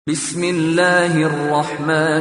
بسم الله الرحمن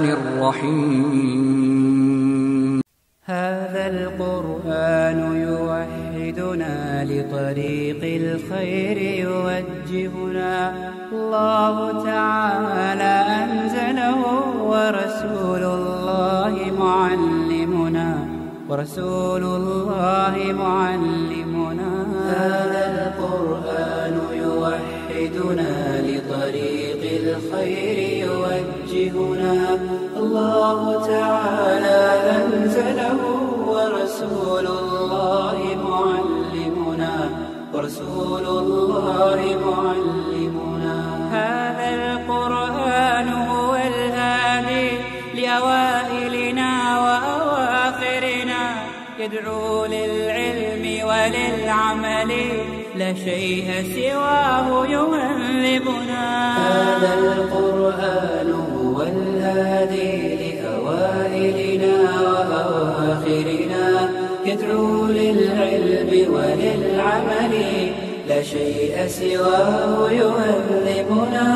الرحيم هذا القرآن يوحدنا لطريق الخير يوجهنا الله تعالى أنزله ورسول الله معلمنا ورسول الله معلمنا هذا القرآن يوحدنا لطريق الخير يوجهنا الله تعالى أنزله ورسول الله معلمنا ورسول الله معلمنا هذا القرآن هو الهادي لأوائلنا وأواخرنا يدعو للعلم وللعمل لا شيء سواه يهذبنا هذا القرآن هو الهادي لأوائلنا وأواخرنا يدعو للعلم وللعمل لا شيء سواه يهذبنا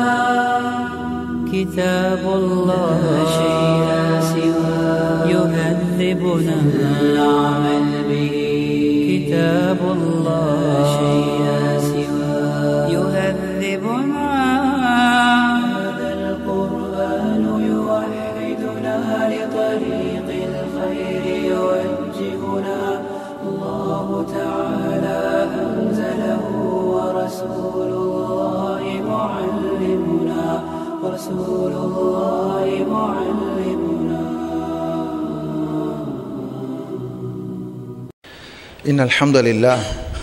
كتاب الله لا شيء سواه يهذبنا العمل به كتاب الله لا شيء سواه يهذبنا هذا القرآن يوحدنا لطريق الخير يوجهنا الله تعالى أنزله ورسول الله معلمنا ورسول الله معلمنا إن الحمد لله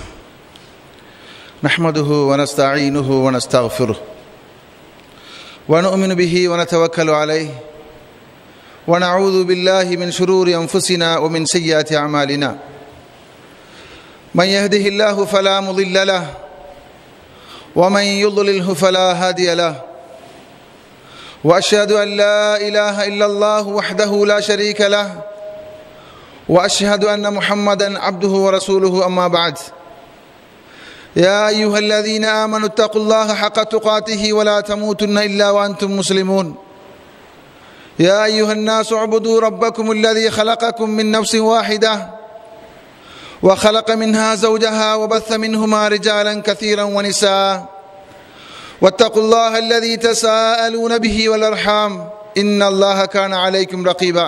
نحمده ونستعينه ونستغفره ونؤمن به ونتوكل عليه ونعوذ بالله من شرور أنفسنا ومن سيئات أعمالنا من يهده الله فلا مضل له ومن يضلله فلا هادي له وأشهد أن لا إله إلا الله وحده لا شريك له واشهد ان محمدا عبده ورسوله اما بعد يا ايها الذين امنوا اتقوا الله حق تقاته ولا تموتن الا وانتم مسلمون يا ايها الناس اعبدوا ربكم الذي خلقكم من نفس واحده وخلق منها زوجها وبث منهما رجالا كثيرا ونساء واتقوا الله الذي تساءلون به والارحام ان الله كان عليكم رقيبا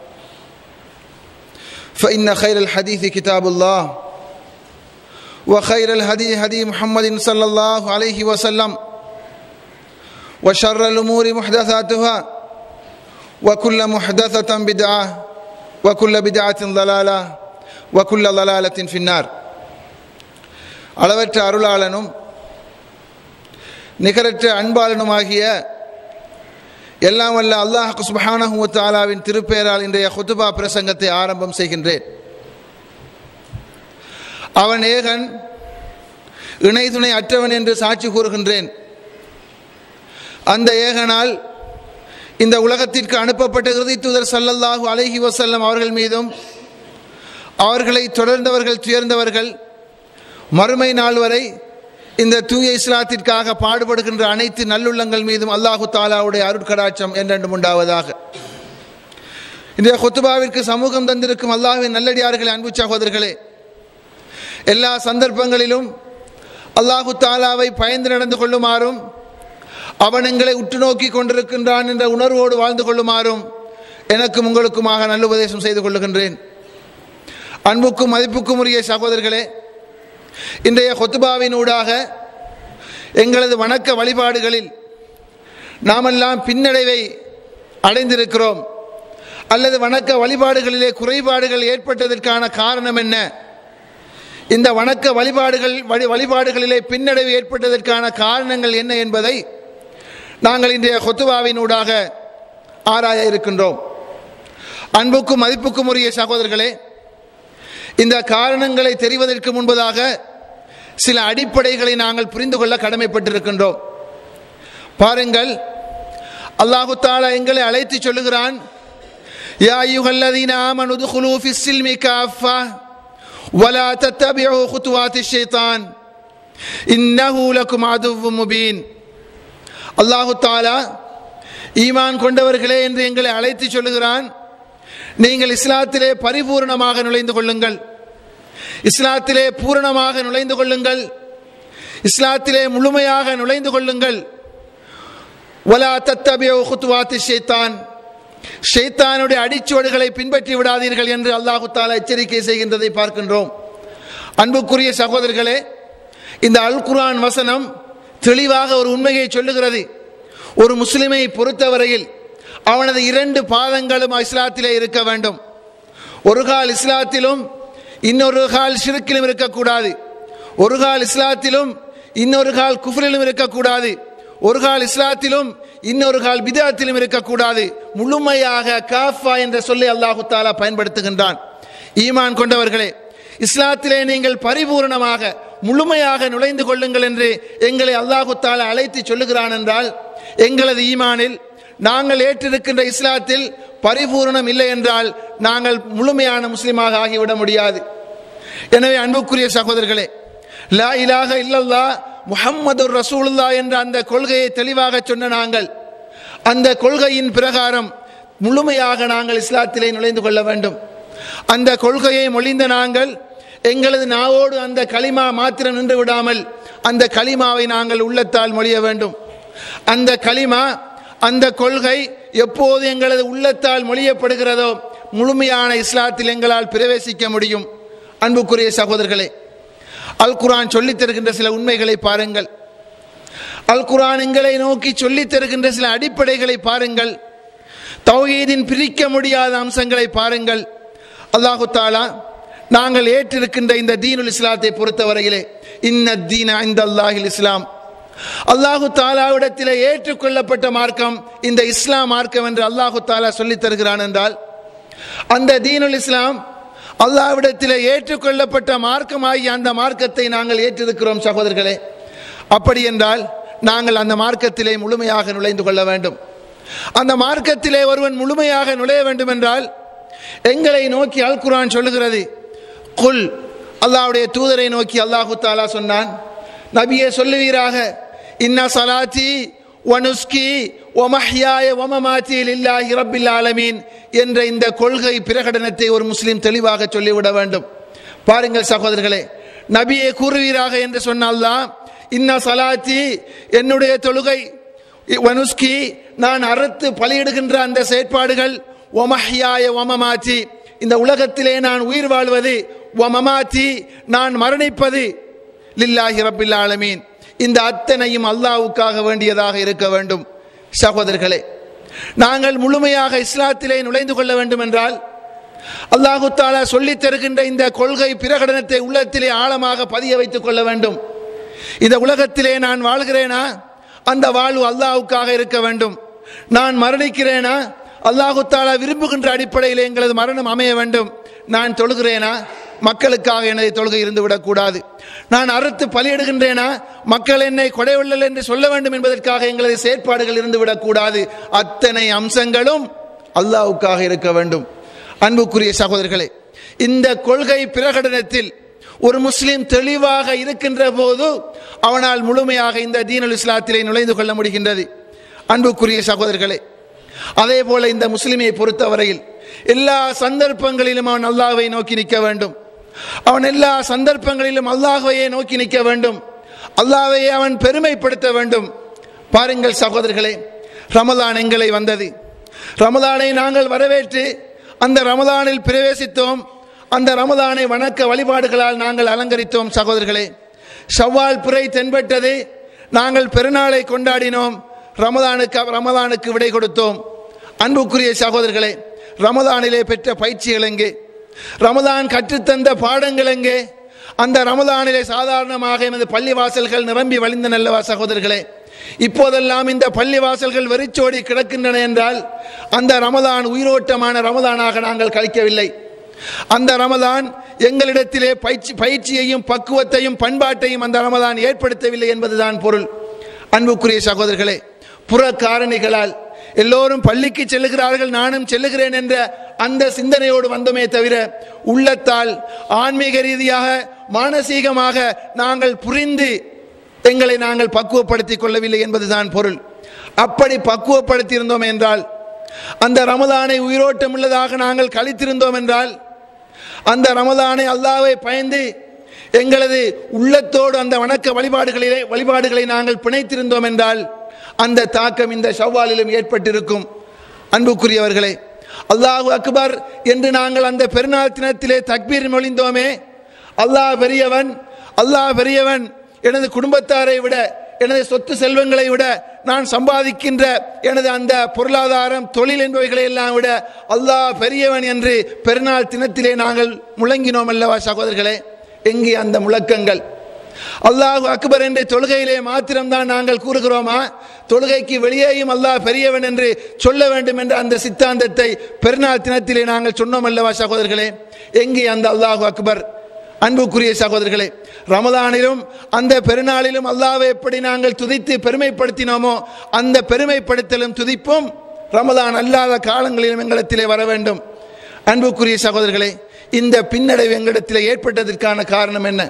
فإن خير الحديث كتاب الله وخير الهدي هدي محمد صلى الله عليه وسلم وشر الأمور محدثاتها وكل محدثة بدعة وكل بدعة ضلالة وكل ضلالة في النار அளவற்ற அருளாளனும் நிகரற்ற அன்பாளனுமாகிய எல்லாம் வல்ல அல்லாஹ் சுபஹானஹு தாலாவின் திருப்பெயரால் இன்றைய ஹுத்துபா பிரசங்கத்தை ஆரம்பம் செய்கின்றேன் அவன் ஏகன் இணை துணை அற்றவன் என்று சாட்சி கூறுகின்றேன் அந்த ஏகனால் இந்த உலகத்திற்கு அனுப்பப்பட்ட இறுதி தூதர் சல்லல்லாஹு அலைஹி வசல்லம் அவர்கள் மீதும் அவர்களை தொடர்ந்தவர்கள் துயர்ந்தவர்கள் மறுமை நாள் வரை இந்த தூய இஸ்லாத்திற்காக பாடுபடுகின்ற அனைத்து நல்லுள்ளங்கள் மீதும் அல்லாஹு தாலாவுடைய அருட்கடாட்சம் என்றென்றும் உண்டாவதாக இன்றைய கொத்துபாவிற்கு சமூகம் தந்திருக்கும் அல்லாஹின் நல்லடியார்களே அன்பு சகோதரர்களே எல்லா சந்தர்ப்பங்களிலும் அல்லாஹு தாலாவை பயந்து நடந்து கொள்ளுமாறும் அவன் எங்களை உற்று நோக்கி கொண்டிருக்கின்றான் என்ற உணர்வோடு வாழ்ந்து கொள்ளுமாறும் எனக்கும் உங்களுக்குமாக நல்லுபதேசம் செய்து கொள்ளுகின்றேன் அன்புக்கும் மதிப்புக்கும் உரிய சகோதரர்களே இன்றைய கொத்துபாவின் ஊடாக எங்களது வணக்க வழிபாடுகளில் நாமெல்லாம் பின்னடைவை அடைந்திருக்கிறோம் அல்லது வணக்க வழிபாடுகளிலே குறைபாடுகள் ஏற்பட்டதற்கான காரணம் என்ன இந்த வணக்க வழிபாடுகள் வழி வழிபாடுகளிலே பின்னடைவு ஏற்பட்டதற்கான காரணங்கள் என்ன என்பதை நாங்கள் இன்றைய கொத்துபாவின் ஊடாக ஆராய இருக்கின்றோம் அன்புக்கும் மதிப்புக்கும் உரிய சகோதரர்களே இந்த காரணங்களை தெரிவதற்கு முன்பதாக சில அடிப்படைகளை நாங்கள் புரிந்து கொள்ள கடமைப்பட்டிருக்கின்றோம் பாருங்கள் அல்லாஹு தாலா எங்களை அழைத்து சொல்லுகிறான் யா அய்யுஹல்லதீன ஆமனு துகுலூ ஃபிஸ் சில்மி காஃபா ولا تتبعوا خطوات الشيطان إنه لكم عدو مبين அல்லாஹு தாலா ஈமான் கொண்டவர்களே என்று எங்களை அழைத்து சொல்லுகிறான் நீங்கள் இஸ்லாத்திலே பரிபூர்ணமாக நுழைந்து கொள்ளுங்கள் இஸ்லாத்திலே பூரணமாக நுழைந்து கொள்ளுங்கள் இஸ்லாத்திலே முழுமையாக நுழைந்து கொள்ளுங்கள் வலா தத்தபியோ குத்துவாத்தி ஷைத்தான் ஷைத்தானுடைய அடிச்சுவடுகளை பின்பற்றி விடாதீர்கள் என்று அல்லாஹு தாலா எச்சரிக்கை செய்கின்றதை பார்க்கின்றோம் அன்புக்குரிய சகோதரர்களே இந்த அல் குர்ஆன் வசனம் தெளிவாக ஒரு உண்மையை சொல்லுகிறது ஒரு முஸ்லிமை பொறுத்தவரையில் அவனது இரண்டு பாதங்களும் இஸ்லாத்திலே இருக்க வேண்டும் ஒரு கால் இஸ்லாத்திலும் இன்னொரு கால் ஷிருக்கிலும் இருக்கக்கூடாது ஒரு கால் இஸ்லாத்திலும் இன்னொரு கால் குஃப்ரிலும் இருக்கக்கூடாது ஒரு கால் இஸ்லாத்திலும் இன்னொரு கால் பிதாத்திலும் இருக்கக்கூடாது முழுமையாக காஃபா என்ற சொல்லை அல்லாஹு தாலா பயன்படுத்துகின்றான் ஈமான் கொண்டவர்களே இஸ்லாத்திலே நீங்கள் பரிபூர்ணமாக முழுமையாக நுழைந்து கொள்ளுங்கள் என்று எங்களை அல்லாஹு தாலா அழைத்து சொல்லுகிறான் என்றால் எங்களது ஈமானில் நாங்கள் ஏற்றிருக்கின்ற இஸ்லாத்தில் பரிபூரணம் இல்லை என்றால் நாங்கள் முழுமையான முஸ்லிமாக ஆகிவிட முடியாது எனவே அன்புக்குரிய சகோதரர்களே லா இலாக இல்லல்லா முஹம்மது ரசூலுல்லா என்ற அந்த கொள்கையை தெளிவாக சொன்ன நாங்கள் அந்த கொள்கையின் பிரகாரம் முழுமையாக நாங்கள் இஸ்லாத்திலே நுழைந்து கொள்ள வேண்டும் அந்த கொள்கையை மொழிந்த நாங்கள் எங்களது நாவோடு அந்த களிமா மாத்திரம் நின்று விடாமல் அந்த களிமாவை நாங்கள் உள்ளத்தால் மொழிய வேண்டும் அந்த களிமா அந்த கொள்கை எப்போது எங்களது உள்ளத்தால் மொழியப்படுகிறதோ முழுமையான இஸ்லாத்தில் எங்களால் பிரவேசிக்க முடியும் அன்புக்குரிய சகோதரர்களே அல் குரான் சொல்லித் தருகின்ற சில உண்மைகளை பாருங்கள் அல் குரான் எங்களை நோக்கி சொல்லித் தருகின்ற சில அடிப்படைகளை பாருங்கள் தௌஹீதின் பிரிக்க முடியாத அம்சங்களை பாருங்கள் அல்லாஹு தாலா நாங்கள் ஏற்றிருக்கின்ற இந்த தீனுல் இஸ்லாத்தை பொறுத்தவரையிலே இன்ன தீன இந்த அல்லாஹில் இஸ்லாம் அல்லாஹு தாலாவிடத்தில் ஏற்றுக்கொள்ளப்பட்ட மார்க்கம் இந்த இஸ்லாம் மார்க்கம் என்று அல்லாஹு தாலா சொல்லித் தருகிறான் என்றால் அந்த தீனுல் இஸ்லாம் அல்லாவிடத்தில் ஏற்றுக்கொள்ளப்பட்ட மார்க்கமாகிய அந்த மார்க்கத்தை நாங்கள் ஏற்றிருக்கிறோம் சகோதரர்களே அப்படி என்றால் நாங்கள் அந்த மார்க்கத்திலே முழுமையாக நுழைந்து கொள்ள வேண்டும் அந்த மார்க்கத்திலே ஒருவன் முழுமையாக நுழைய வேண்டும் என்றால் எங்களை நோக்கி அல் குரான் சொல்லுகிறது குல் அல்லாஹ்வுடைய தூதரை நோக்கி அல்லாஹு தாலா சொன்னான் நபியே சொல்லுவீராக இன்ன சலாத்தி வனுஸ்கி ஒமஹ்யாய ஒமமாத்தி லில்லாஹி ரப்பில் ஆலமீன் என்ற இந்த கொள்கை பிரகடனத்தை ஒரு முஸ்லிம் தெளிவாக சொல்லிவிட வேண்டும் பாருங்கள் சகோதரர்களே நபியே கூறுவீராக என்று சொன்னால்தான் இன்ன சலாத்தி என்னுடைய தொழுகை வனுஸ்கி நான் அறுத்து பலியிடுகின்ற அந்த செயற்பாடுகள் ஒமஹ்யாய ஒமமாத்தி இந்த உலகத்திலே நான் உயிர் வாழ்வது ஒமமாத்தி நான் மரணிப்பது லில்லாஹி ரப்பில் ஆலமீன் இந்த அத்தனையும் அல்லாஹ்வுக்காக வேண்டியதாக இருக்க வேண்டும் சகோதரர்களே நாங்கள் முழுமையாக இஸ்லாத்திலே நுழைந்து கொள்ள வேண்டும் என்றால் அல்லாஹு தாலா சொல்லித் தருகின்ற இந்த கொள்கை பிரகடனத்தை உள்ளத்திலே ஆழமாக பதிய வைத்துக் கொள்ள வேண்டும் இந்த உலகத்திலே நான் வாழ்கிறேனா அந்த வாழ்வு அல்லாஹ்வுக்காக இருக்க வேண்டும் நான் மரணிக்கிறேனா அல்லாஹு தாலா விரும்புகின்ற அடிப்படையில் எங்களது மரணம் அமைய வேண்டும் நான் தொழுகிறேனா மக்களுக்காக எனது தொழுகை இருந்து விடக்கூடாது நான் அறுத்து பலியிடுகின்றேனா மக்கள் என்னை கொடையுள்ளல் என்று சொல்ல வேண்டும் என்பதற்காக எங்களது செயற்பாடுகள் இருந்து விடக்கூடாது அத்தனை அம்சங்களும் அல்லாஹ்வுக்காக இருக்க வேண்டும் அன்புக்குரிய சகோதரர்களே இந்த கொள்கை பிரகடனத்தில் ஒரு முஸ்லிம் தெளிவாக இருக்கின்ற போது அவனால் முழுமையாக இந்த தீனுல் இஸ்லாத்திலே நுழைந்து கொள்ள முடிகின்றது அன்புக்குரிய சகோதரர்களே அதே போல இந்த முஸ்லிமை பொறுத்தவரையில் எல்லா சந்தர்ப்பங்களிலும் அவன் அல்லாஹ்வை நோக்கி நிற்க வேண்டும் அவன் எல்லா சந்தர்ப்பங்களிலும் அல்லாஹ்வையே நோக்கி நிற்க வேண்டும் அல்லாஹ்வையே அவன் பெருமைப்படுத்த வேண்டும் பாருங்கள் சகோதரர்களே ரமலான் எங்களை வந்தது ரமலானை நாங்கள் வரவேற்று அந்த ரமலானில் பிரவேசித்தோம் அந்த ரமலானை வணக்க வழிபாடுகளால் நாங்கள் அலங்கரித்தோம் சகோதரர்களே ஷவ்வால் பிறை தென்பட்டது நாங்கள் பெருநாளை கொண்டாடினோம் ரமலானுக்கு ரமலானுக்கு விடை கொடுத்தோம் அன்புக்குரிய சகோதரர்களே ரமலானிலே பெற்ற பயிற்சிகள் எங்கே ரமலான் கற்றுத்தந்த பாடங்கள் எங்கே அந்த ரமலானிலே சாதாரணமாக எமது பள்ளிவாசல்கள் நிரம்பி வழிந்தன அல்லவா சகோதரர்களே இப்போதெல்லாம் இந்த பள்ளிவாசல்கள் வெறிச்சோடி கிடக்கின்றன என்றால் அந்த ரமலான் உயிரோட்டமான ரமலானாக நாங்கள் கழிக்கவில்லை அந்த ரமலான் எங்களிடத்திலே பயிற்சி பயிற்சியையும் பக்குவத்தையும் பண்பாட்டையும் அந்த ரமலான் ஏற்படுத்தவில்லை என்பதுதான் பொருள் அன்புக்குரிய சகோதரர்களே புற காரணிகளால் எல்லோரும் பள்ளிக்கு செல்லுகிறார்கள் நானும் செல்லுகிறேன் என்ற அந்த சிந்தனையோடு வந்தோமே தவிர உள்ளத்தால் ஆன்மீக ரீதியாக மானசீகமாக நாங்கள் புரிந்து எங்களை நாங்கள் பக்குவப்படுத்திக் கொள்ளவில்லை என்பதுதான் பொருள் அப்படி பக்குவப்படுத்தியிருந்தோம் என்றால் அந்த ரமதானை உயிரோட்டம் உள்ளதாக நாங்கள் கழித்திருந்தோம் என்றால் அந்த ரமதானை அல்லாவை பயந்து எங்களது உள்ளத்தோடு அந்த வணக்க வழிபாடுகளிலே வழிபாடுகளை நாங்கள் பிணைத்திருந்தோம் என்றால் அந்த தாக்கம் இந்த ஷவ்வாலிலும் ஏற்பட்டிருக்கும் அன்புக்குரியவர்களே அல்லாஹு அக்பர் என்று நாங்கள் அந்த பெருநாள் தினத்திலே தக்பீர் மொழிந்தோமே அல்லாஹ் பெரியவன் அல்லாஹ் பெரியவன் எனது குடும்பத்தாரை விட எனது சொத்து செல்வங்களை விட நான் சம்பாதிக்கின்ற எனது அந்த பொருளாதாரம் தொழில் என்பவைகளை எல்லாம் விட அல்லாஹ் பெரியவன் என்று பெருநாள் தினத்திலே நாங்கள் முழங்கினோம் அல்லவா சகோதரர்களே எங்கே அந்த முழக்கங்கள் அல்லாஹ் அக்பர் என்ற தொழுகையிலே மாத்திரம்தான் நாங்கள் கூறுகிறோமா தொழுகைக்கு வெளியேயும் அல்லாஹ் பெரியவன் என்று சொல்ல வேண்டும் என்ற அந்த சித்தாந்தத்தை பெருநாள் தினத்திலே நாங்கள் சொன்னோம் அல்லவா சகோதரர்களே எங்கே அந்த அல்லாஹ் அக்பர் அன்புக்குரிய சகோதரர்களே ரமதானிலும் அந்த பெருநாளிலும் அல்லாவை எப்படி நாங்கள் துதித்து பெருமைப்படுத்தினோமோ அந்த பெருமைப்படுத்தலும் துதிப்பும் ரமதான் அல்லாத காலங்களிலும் எங்களிடத்திலே வர வேண்டும் அன்புக்குரிய சகோதரர்களே இந்த பின்னடைவு எங்களிடத்தில் ஏற்பட்டதற்கான காரணம் என்ன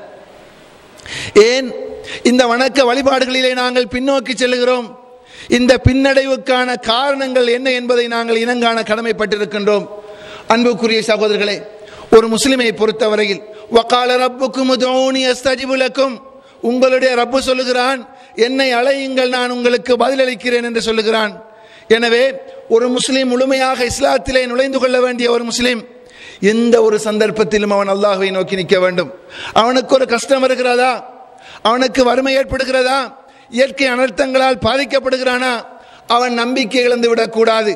ஏன் இந்த வணக்க வழிபாடுகளிலே நாங்கள் பின்னோக்கி செல்லுகிறோம் இந்த பின்னடைவுக்கான காரணங்கள் என்ன என்பதை நாங்கள் இனங்காண கடமைப்பட்டிருக்கின்றோம் அன்புக்குரிய சகோதரர்களே ஒரு முஸ்லிமை பொறுத்தவரையில் வக்கால ரப்புக்கும் உதவுனி அஸ்தஜிபுலக்கும் உங்களுடைய ரப்பு சொல்லுகிறான் என்னை அழையுங்கள் நான் உங்களுக்கு பதிலளிக்கிறேன் என்று சொல்லுகிறான் எனவே ஒரு முஸ்லீம் முழுமையாக இஸ்லாத்திலே நுழைந்து கொள்ள வேண்டிய ஒரு முஸ்லீம் எந்த ஒரு சந்தர்ப்பத்திலும் அவன் அல்லாஹுவை நோக்கி நிற்க வேண்டும் அவனுக்கு ஒரு கஷ்டம் இருக்கிறதா அவனுக்கு வறுமை ஏற்படுகிறதா இயற்கை அனர்த்தங்களால் பாதிக்கப்படுகிறானா அவன் நம்பிக்கை இழந்து விடக்கூடாது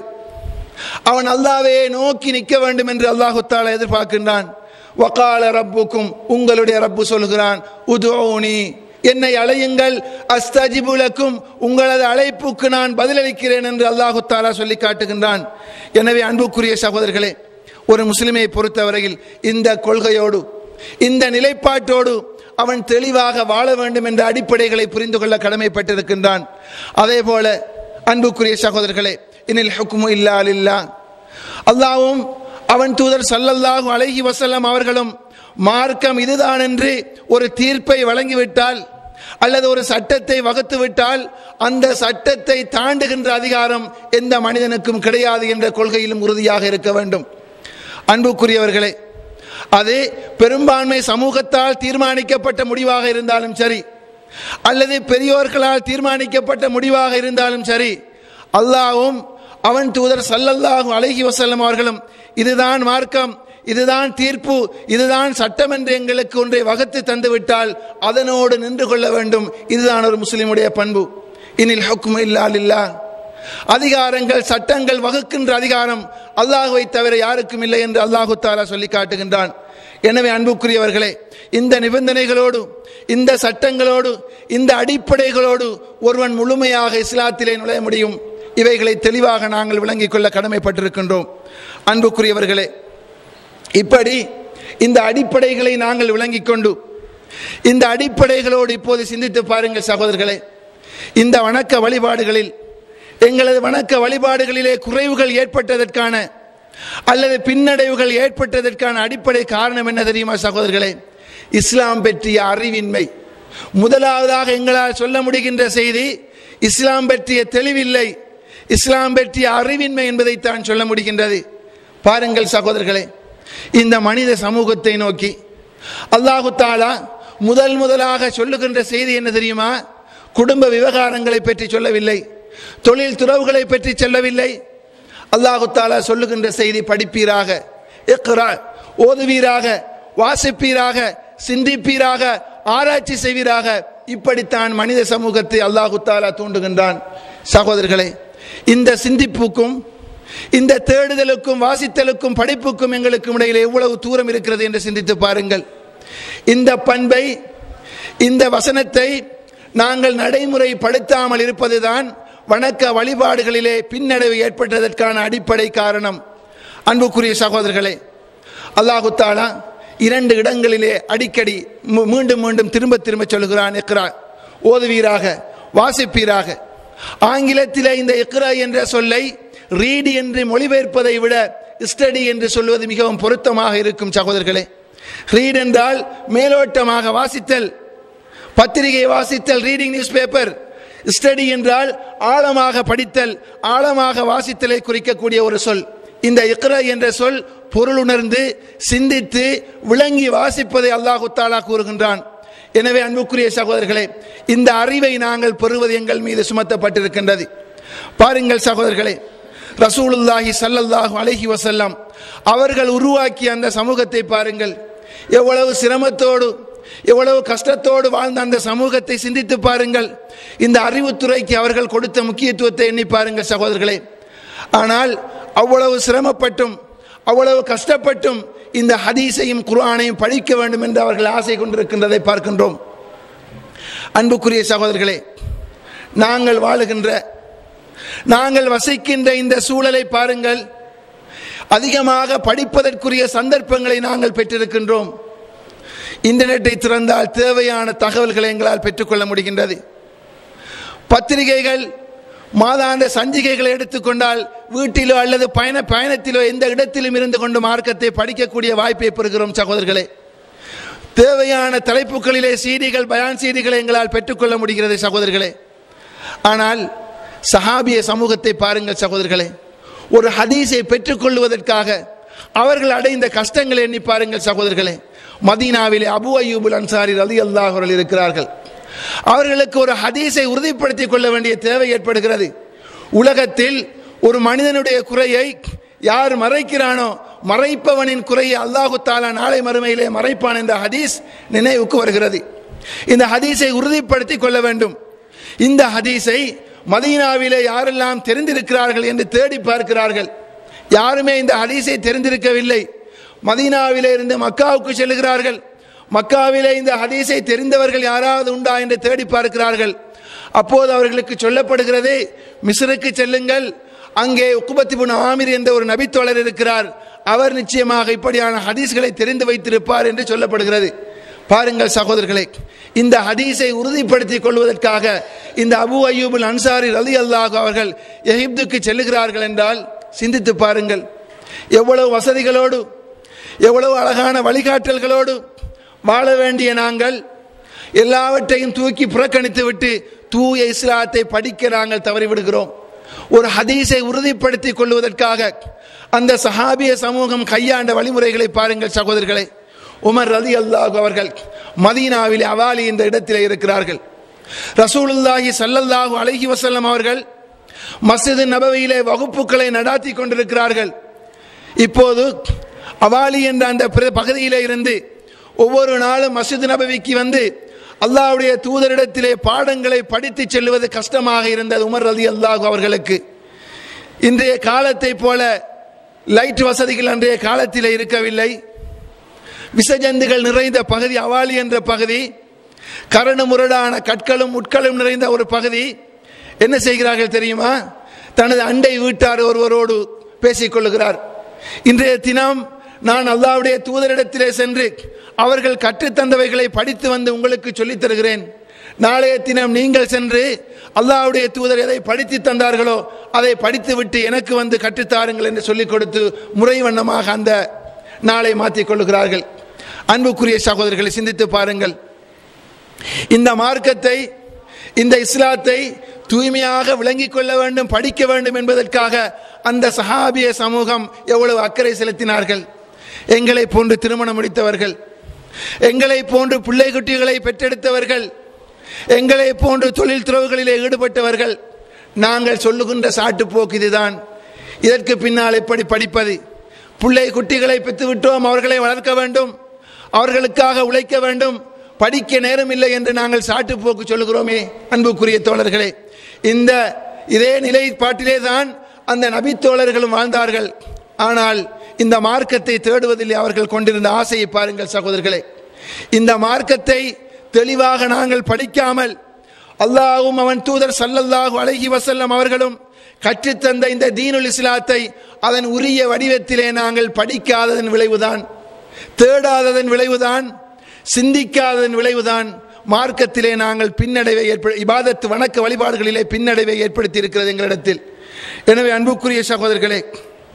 அவன் அல்லாவே நோக்கி நிற்க வேண்டும் என்று அல்லாஹு தாலா எதிர்பார்க்கின்றான் வக்கால ரப்புக்கும் உங்களுடைய ரப்பு சொல்கிறான் உதோனி என்னை அழையுங்கள் அஸ்தஜிபுலக்கும் உங்களது அழைப்புக்கு நான் பதிலளிக்கிறேன் என்று அல்லாஹு தாலா சொல்லி காட்டுகின்றான் எனவே அன்புக்குரிய சகோதரர்களே ஒரு முஸ்லிமை பொறுத்தவரையில் இந்த கொள்கையோடு இந்த நிலைப்பாட்டோடு அவன் தெளிவாக வாழ வேண்டும் என்ற அடிப்படைகளை புரிந்து கொள்ள கடமைப்பட்டிருக்கின்றான் அதே போல அன்புக்குரிய சகோதரர்களே இனில் ஹுக்குமு இல்லா இல்லா அல்லாவும் அவன் தூதர் சல்லல்லாஹு அலைஹி வசல்லம் அவர்களும் மார்க்கம் இதுதான் என்று ஒரு தீர்ப்பை வழங்கிவிட்டால் அல்லது ஒரு சட்டத்தை வகுத்து விட்டால் அந்த சட்டத்தை தாண்டுகின்ற அதிகாரம் எந்த மனிதனுக்கும் கிடையாது என்ற கொள்கையிலும் உறுதியாக இருக்க வேண்டும் அன்புக்குரியவர்களே அது பெரும்பான்மை சமூகத்தால் தீர்மானிக்கப்பட்ட முடிவாக இருந்தாலும் சரி அல்லது பெரியோர்களால் தீர்மானிக்கப்பட்ட முடிவாக இருந்தாலும் சரி அல்லாவும் அவன் தூதர் சல்லல்லாஹு அலைஹி வசல்லம் அவர்களும் இதுதான் மார்க்கம் இதுதான் தீர்ப்பு இதுதான் சட்டம் என்று எங்களுக்கு ஒன்றை வகுத்து தந்துவிட்டால் அதனோடு நின்று கொள்ள வேண்டும் இதுதான் ஒரு முஸ்லிமுடைய பண்பு இனில் ஹுக்கும் இல்லா இல்லா அதிகாரங்கள் சட்டங்கள் வகுக்கின்ற அதிகாரம் அல்லாஹுவை தவிர யாருக்கும் இல்லை என்று அல்லாஹு தாலா சொல்லி காட்டுகின்றான் எனவே அன்புக்குரியவர்களே இந்த நிபந்தனைகளோடு இந்த சட்டங்களோடு இந்த அடிப்படைகளோடு ஒருவன் முழுமையாக இஸ்லாத்திலே நுழைய முடியும் இவைகளை தெளிவாக நாங்கள் விளங்கிக் கொள்ள கடமைப்பட்டிருக்கின்றோம் அன்புக்குரியவர்களே இப்படி இந்த அடிப்படைகளை நாங்கள் விளங்கிக் கொண்டு இந்த அடிப்படைகளோடு இப்போது சிந்தித்து பாருங்கள் சகோதரர்களே இந்த வணக்க வழிபாடுகளில் எங்களது வணக்க வழிபாடுகளிலே குறைவுகள் ஏற்பட்டதற்கான அல்லது பின்னடைவுகள் ஏற்பட்டதற்கான அடிப்படை காரணம் என்ன தெரியுமா சகோதரர்களே இஸ்லாம் பற்றிய அறிவின்மை முதலாவதாக எங்களால் சொல்ல முடிகின்ற செய்தி இஸ்லாம் பற்றிய தெளிவில்லை இஸ்லாம் பற்றிய அறிவின்மை என்பதைத்தான் சொல்ல முடிகின்றது பாருங்கள் சகோதரர்களே இந்த மனித சமூகத்தை நோக்கி அல்லாஹு தாலா முதல் முதலாக சொல்லுகின்ற செய்தி என்ன தெரியுமா குடும்ப விவகாரங்களை பற்றி சொல்லவில்லை தொழில் துறவுகளை பற்றி சொல்லவில்லை அல்லாஹு தாலா சொல்லுகின்ற செய்தி படிப்பீராக இக்ரா ஓதுவீராக வாசிப்பீராக சிந்திப்பீராக ஆராய்ச்சி செய்வீராக இப்படித்தான் மனித சமூகத்தை அல்லாஹு தாலா தூண்டுகின்றான் சகோதரர்களே இந்த சிந்திப்புக்கும் இந்த தேடுதலுக்கும் வாசித்தலுக்கும் படிப்புக்கும் எங்களுக்கும் இடையிலே எவ்வளவு தூரம் இருக்கிறது என்று சிந்தித்து பாருங்கள் இந்த பண்பை இந்த வசனத்தை நாங்கள் நடைமுறைப்படுத்தாமல் இருப்பதுதான் வணக்க வழிபாடுகளிலே பின்னடைவு ஏற்பட்டதற்கான அடிப்படை காரணம் அன்புக்குரிய சகோதரர்களே அல்லாஹு தாலா இரண்டு இடங்களிலே அடிக்கடி மீ- மீண்டும் மீண்டும் திரும்ப திரும்ப சொல்கிறான் இக்ரா ஓதுவீராக வாசிப்பீராக ஆங்கிலத்திலே இந்த இக்ரா என்ற சொல்லை ரீடி என்று மொழிபெயர்ப்பதை விட ஸ்டடி என்று சொல்வது மிகவும் பொருத்தமாக இருக்கும் சகோதரர்களே ரீட் என்றால் மேலோட்டமாக வாசித்தல் பத்திரிகை வாசித்தல் ரீடிங் நியூஸ் பேப்பர் ஸ்டடி என்றால் ஆழமாக படித்தல் ஆழமாக வாசித்தலை குறிக்கக்கூடிய ஒரு சொல் இந்த இக்ர என்ற சொல் பொருளுணர்ந்து சிந்தித்து விளங்கி வாசிப்பதை அல்லாஹு தாலா கூறுகின்றான் எனவே அன்புக்குரிய சகோதரர்களே இந்த அறிவை நாங்கள் பெறுவது எங்கள் மீது சுமத்தப்பட்டிருக்கின்றது பாருங்கள் சகோதரர்களே ரசூலுல்லாஹி ஸல்லல்லாஹு அலைஹி வஸல்லம் அவர்கள் உருவாக்கிய அந்த சமூகத்தை பாருங்கள் எவ்வளவு சிரமத்தோடு எவ்வளவு கஷ்டத்தோடு வாழ்ந்த அந்த சமூகத்தை சிந்தித்து பாருங்கள் இந்த அறிவுத்துறைக்கு அவர்கள் கொடுத்த முக்கியத்துவத்தை எண்ணி பாருங்கள் சகோதரர்களே ஆனால் அவ்வளவு சிரமப்பட்டும் அவ்வளவு கஷ்டப்பட்டும் இந்த ஹதீஸையும் குர்ஆனையும் படிக்க வேண்டும் என்று அவர்கள் ஆசை கொண்டிருக்கின்றதை பார்க்கின்றோம் அன்புக்குரிய சகோதரர்களே நாங்கள் வாழுகின்ற நாங்கள் வசிக்கின்ற இந்த சூழலை பாருங்கள் அதிகமாக படிப்பதற்குரிய சந்தர்ப்பங்களை நாங்கள் பெற்றிருக்கின்றோம் இன்டர்நெட்டை திறந்தால் தேவையான தகவல்களை எங்களால் பெற்றுக்கொள்ள முடிகின்றது பத்திரிகைகள் மாதாந்த சஞ்சிகைகளை எடுத்துக்கொண்டால் வீட்டிலோ அல்லது பயண பயணத்திலோ எந்த இடத்திலும் இருந்து கொண்டு மார்க்கத்தை படிக்கக்கூடிய வாய்ப்பை பெறுகிறோம் சகோதரர்களே தேவையான தலைப்புகளிலே சீடிகள் பயான் சீடிகளை எங்களால் பெற்றுக்கொள்ள முடிகிறது சகோதரர்களே ஆனால் சஹாபிய சமூகத்தை பாருங்கள் சகோதரர்களே ஒரு ஹதீஸை பெற்றுக்கொள்வதற்காக அவர்கள் அடைந்த கஷ்டங்களை எண்ணி பாருங்கள் சகோதரர்களே மதீனாவிலே அபு அய்யூபுல் அன்சாரி ரலி அல்லாஹர்கள் இருக்கிறார்கள் அவர்களுக்கு ஒரு ஹதீஸை உறுதிப்படுத்திக் கொள்ள வேண்டிய தேவை ஏற்படுகிறது உலகத்தில் ஒரு மனிதனுடைய குறையை யார் மறைக்கிறானோ மறைப்பவனின் குறையை அல்லாஹு தாலா நாளை மறுமையிலே மறைப்பான் என்ற ஹதீஸ் நினைவுக்கு வருகிறது இந்த ஹதீஸை உறுதிப்படுத்திக் கொள்ள வேண்டும் இந்த ஹதீஸை மதீனாவிலே யாரெல்லாம் தெரிந்திருக்கிறார்கள் என்று தேடி பார்க்கிறார்கள் யாருமே இந்த ஹதீஸை தெரிந்திருக்கவில்லை மதீனாவிலே இருந்து மக்காவுக்கு செல்கிறார்கள் மக்காவிலே இந்த ஹதீஸை தெரிந்தவர்கள் யாராவது உண்டா என்று தேடி பார்க்கிறார்கள் அப்போது அவர்களுக்கு சொல்லப்படுகிறது மிஸ்ருக்கு செல்லுங்கள் அங்கே உக்குபத்திபுன் ஆமிர் என்ற ஒரு நபித்தோழர் இருக்கிறார் அவர் நிச்சயமாக இப்படியான ஹதீஸ்களை தெரிந்து வைத்திருப்பார் என்று சொல்லப்படுகிறது பாருங்கள் சகோதரர்களே இந்த ஹதீஸை உறுதிப்படுத்திக் கொள்வதற்காக இந்த அபு அய்யூபுல் அன்சாரி ரலி அல்லாஹ் அவர்கள் எகிப்துக்கு செல்லுகிறார்கள் என்றால் சிந்தித்து பாருங்கள் எவ்வளவு வசதிகளோடு எவ்வளவு அழகான வழிகாட்டல்களோடு வாழ வேண்டிய நாங்கள் எல்லாவற்றையும் தூக்கி புறக்கணித்து விட்டு தூய இஸ்லாத்தை படிக்க நாங்கள் தவறிவிடுகிறோம் ஒரு ஹதீஸை உறுதிப்படுத்திக் கொள்வதற்காக அந்த சஹாபிய சமூகம் கையாண்ட வழிமுறைகளை பாருங்கள் சகோதரர்களே உமர் ரதி அல்லாஹ் அவர்கள் மதீனாவில் அவாலி இந்த இடத்திலே இருக்கிறார்கள் ரசூலுல்லாஹி சல்லல்லாஹு அலைஹி வசல்லம் அவர்கள் மஸ்ஜிது நபவியிலே வகுப்புகளை நடாத்தி கொண்டிருக்கிறார்கள் இப்போது அவாலி என்ற அந்த பிர- பகுதியிலே இருந்து ஒவ்வொரு நாளும் மஸ்ஜித் நபவிக்கு வந்து அல்லாஹ்வுடைய தூதரிடத்திலே பாடங்களை படித்து செல்வது கஷ்டமாக இருந்தது உமர் ரதி அல்லாஹ் அவர்களுக்கு இன்றைய காலத்தை போல லைட் வசதிகள் அன்றைய காலத்திலே இருக்கவில்லை விசஜந்துகள் நிறைந்த பகுதி அவாலி என்ற பகுதி கரடு முரடான கற்களும் முட்களும் நிறைந்த ஒரு பகுதி என்ன செய்கிறார்கள் தெரியுமா தனது அண்டை வீட்டார் ஒருவரோடு பேசிக் கொள்ளுகிறார் இன்றைய தினம் நான் அல்லாவுடைய தூதரிடத்திலே சென்று அவர்கள் கற்றுத்தந்தவைகளை படித்து வந்து உங்களுக்கு சொல்லித் தருகிறேன் நாளைய தினம் நீங்கள் சென்று அல்லாஹ்வுடைய தூதர் எதை படித்து தந்தார்களோ அதை படித்துவிட்டு எனக்கு வந்து கற்றுத்தாருங்கள் என்று சொல்லிக் கொடுத்து முறை வண்ணமாக அந்த நாளை மாற்றிக் கொள்ளுகிறார்கள் அன்புக்குரிய சகோதரர்களை சிந்தித்து பாருங்கள் இந்த மார்க்கத்தை இந்த இஸ்லாத்தை தூய்மையாக விளங்கிக் கொள்ள வேண்டும் படிக்க வேண்டும் என்பதற்காக அந்த சஹாபிய சமூகம் எவ்வளவு அக்கறை செலுத்தினார்கள் எங்களை போன்று திருமணம் முடித்தவர்கள் எங்களை போன்று பிள்ளை குட்டிகளை பெற்றெடுத்தவர்கள் எங்களை போன்று தொழில் துறவுகளிலே ஈடுபட்டவர்கள் நாங்கள் சொல்லுகின்ற சாட்டுப்போக்கு இதுதான் இதற்கு பின்னால் எப்படி படிப்பது பிள்ளை குட்டிகளை பெற்றுவிட்டோம் அவர்களை வளர்க்க வேண்டும் அவர்களுக்காக உழைக்க வேண்டும் படிக்க நேரம் இல்லை என்று நாங்கள் சாட்டுப்போக்கு சொல்லுகிறோமே அன்புக்குரிய தோழர்களே இந்த இதே நிலைப்பாட்டிலே தான் அந்த நபித்தோழர்களும் வாழ்ந்தார்கள் ஆனால் இந்த மார்க்கத்தை தேடுவதில் அவர்கள் கொண்டிருந்த ஆசையை பாருங்கள் சகோதரர்களே இந்த மார்க்கத்தை தெளிவாக நாங்கள் படிக்காமல் அல்லாஹ்வும் அவன் தூதர் சல்லல்லாஹு அலைஹி வஸல்லம் அவர்களும் கற்றுத்தந்த இந்த தீனுல் இஸ்லாத்தை அதன் உரிய வடிவத்திலே நாங்கள் படிக்காததன் விளைவுதான் தேடாததன் விளைவுதான் சிந்திக்காததன் விளைவுதான் மார்க்கத்திலே நாங்கள் பின்னடைவை ஏற்ப இபாதத்து வணக்க வழிபாடுகளிலே பின்னடைவை ஏற்படுத்தி இருக்கிறது எங்களிடத்தில் எனவே அன்புக்குரிய சகோதரர்களே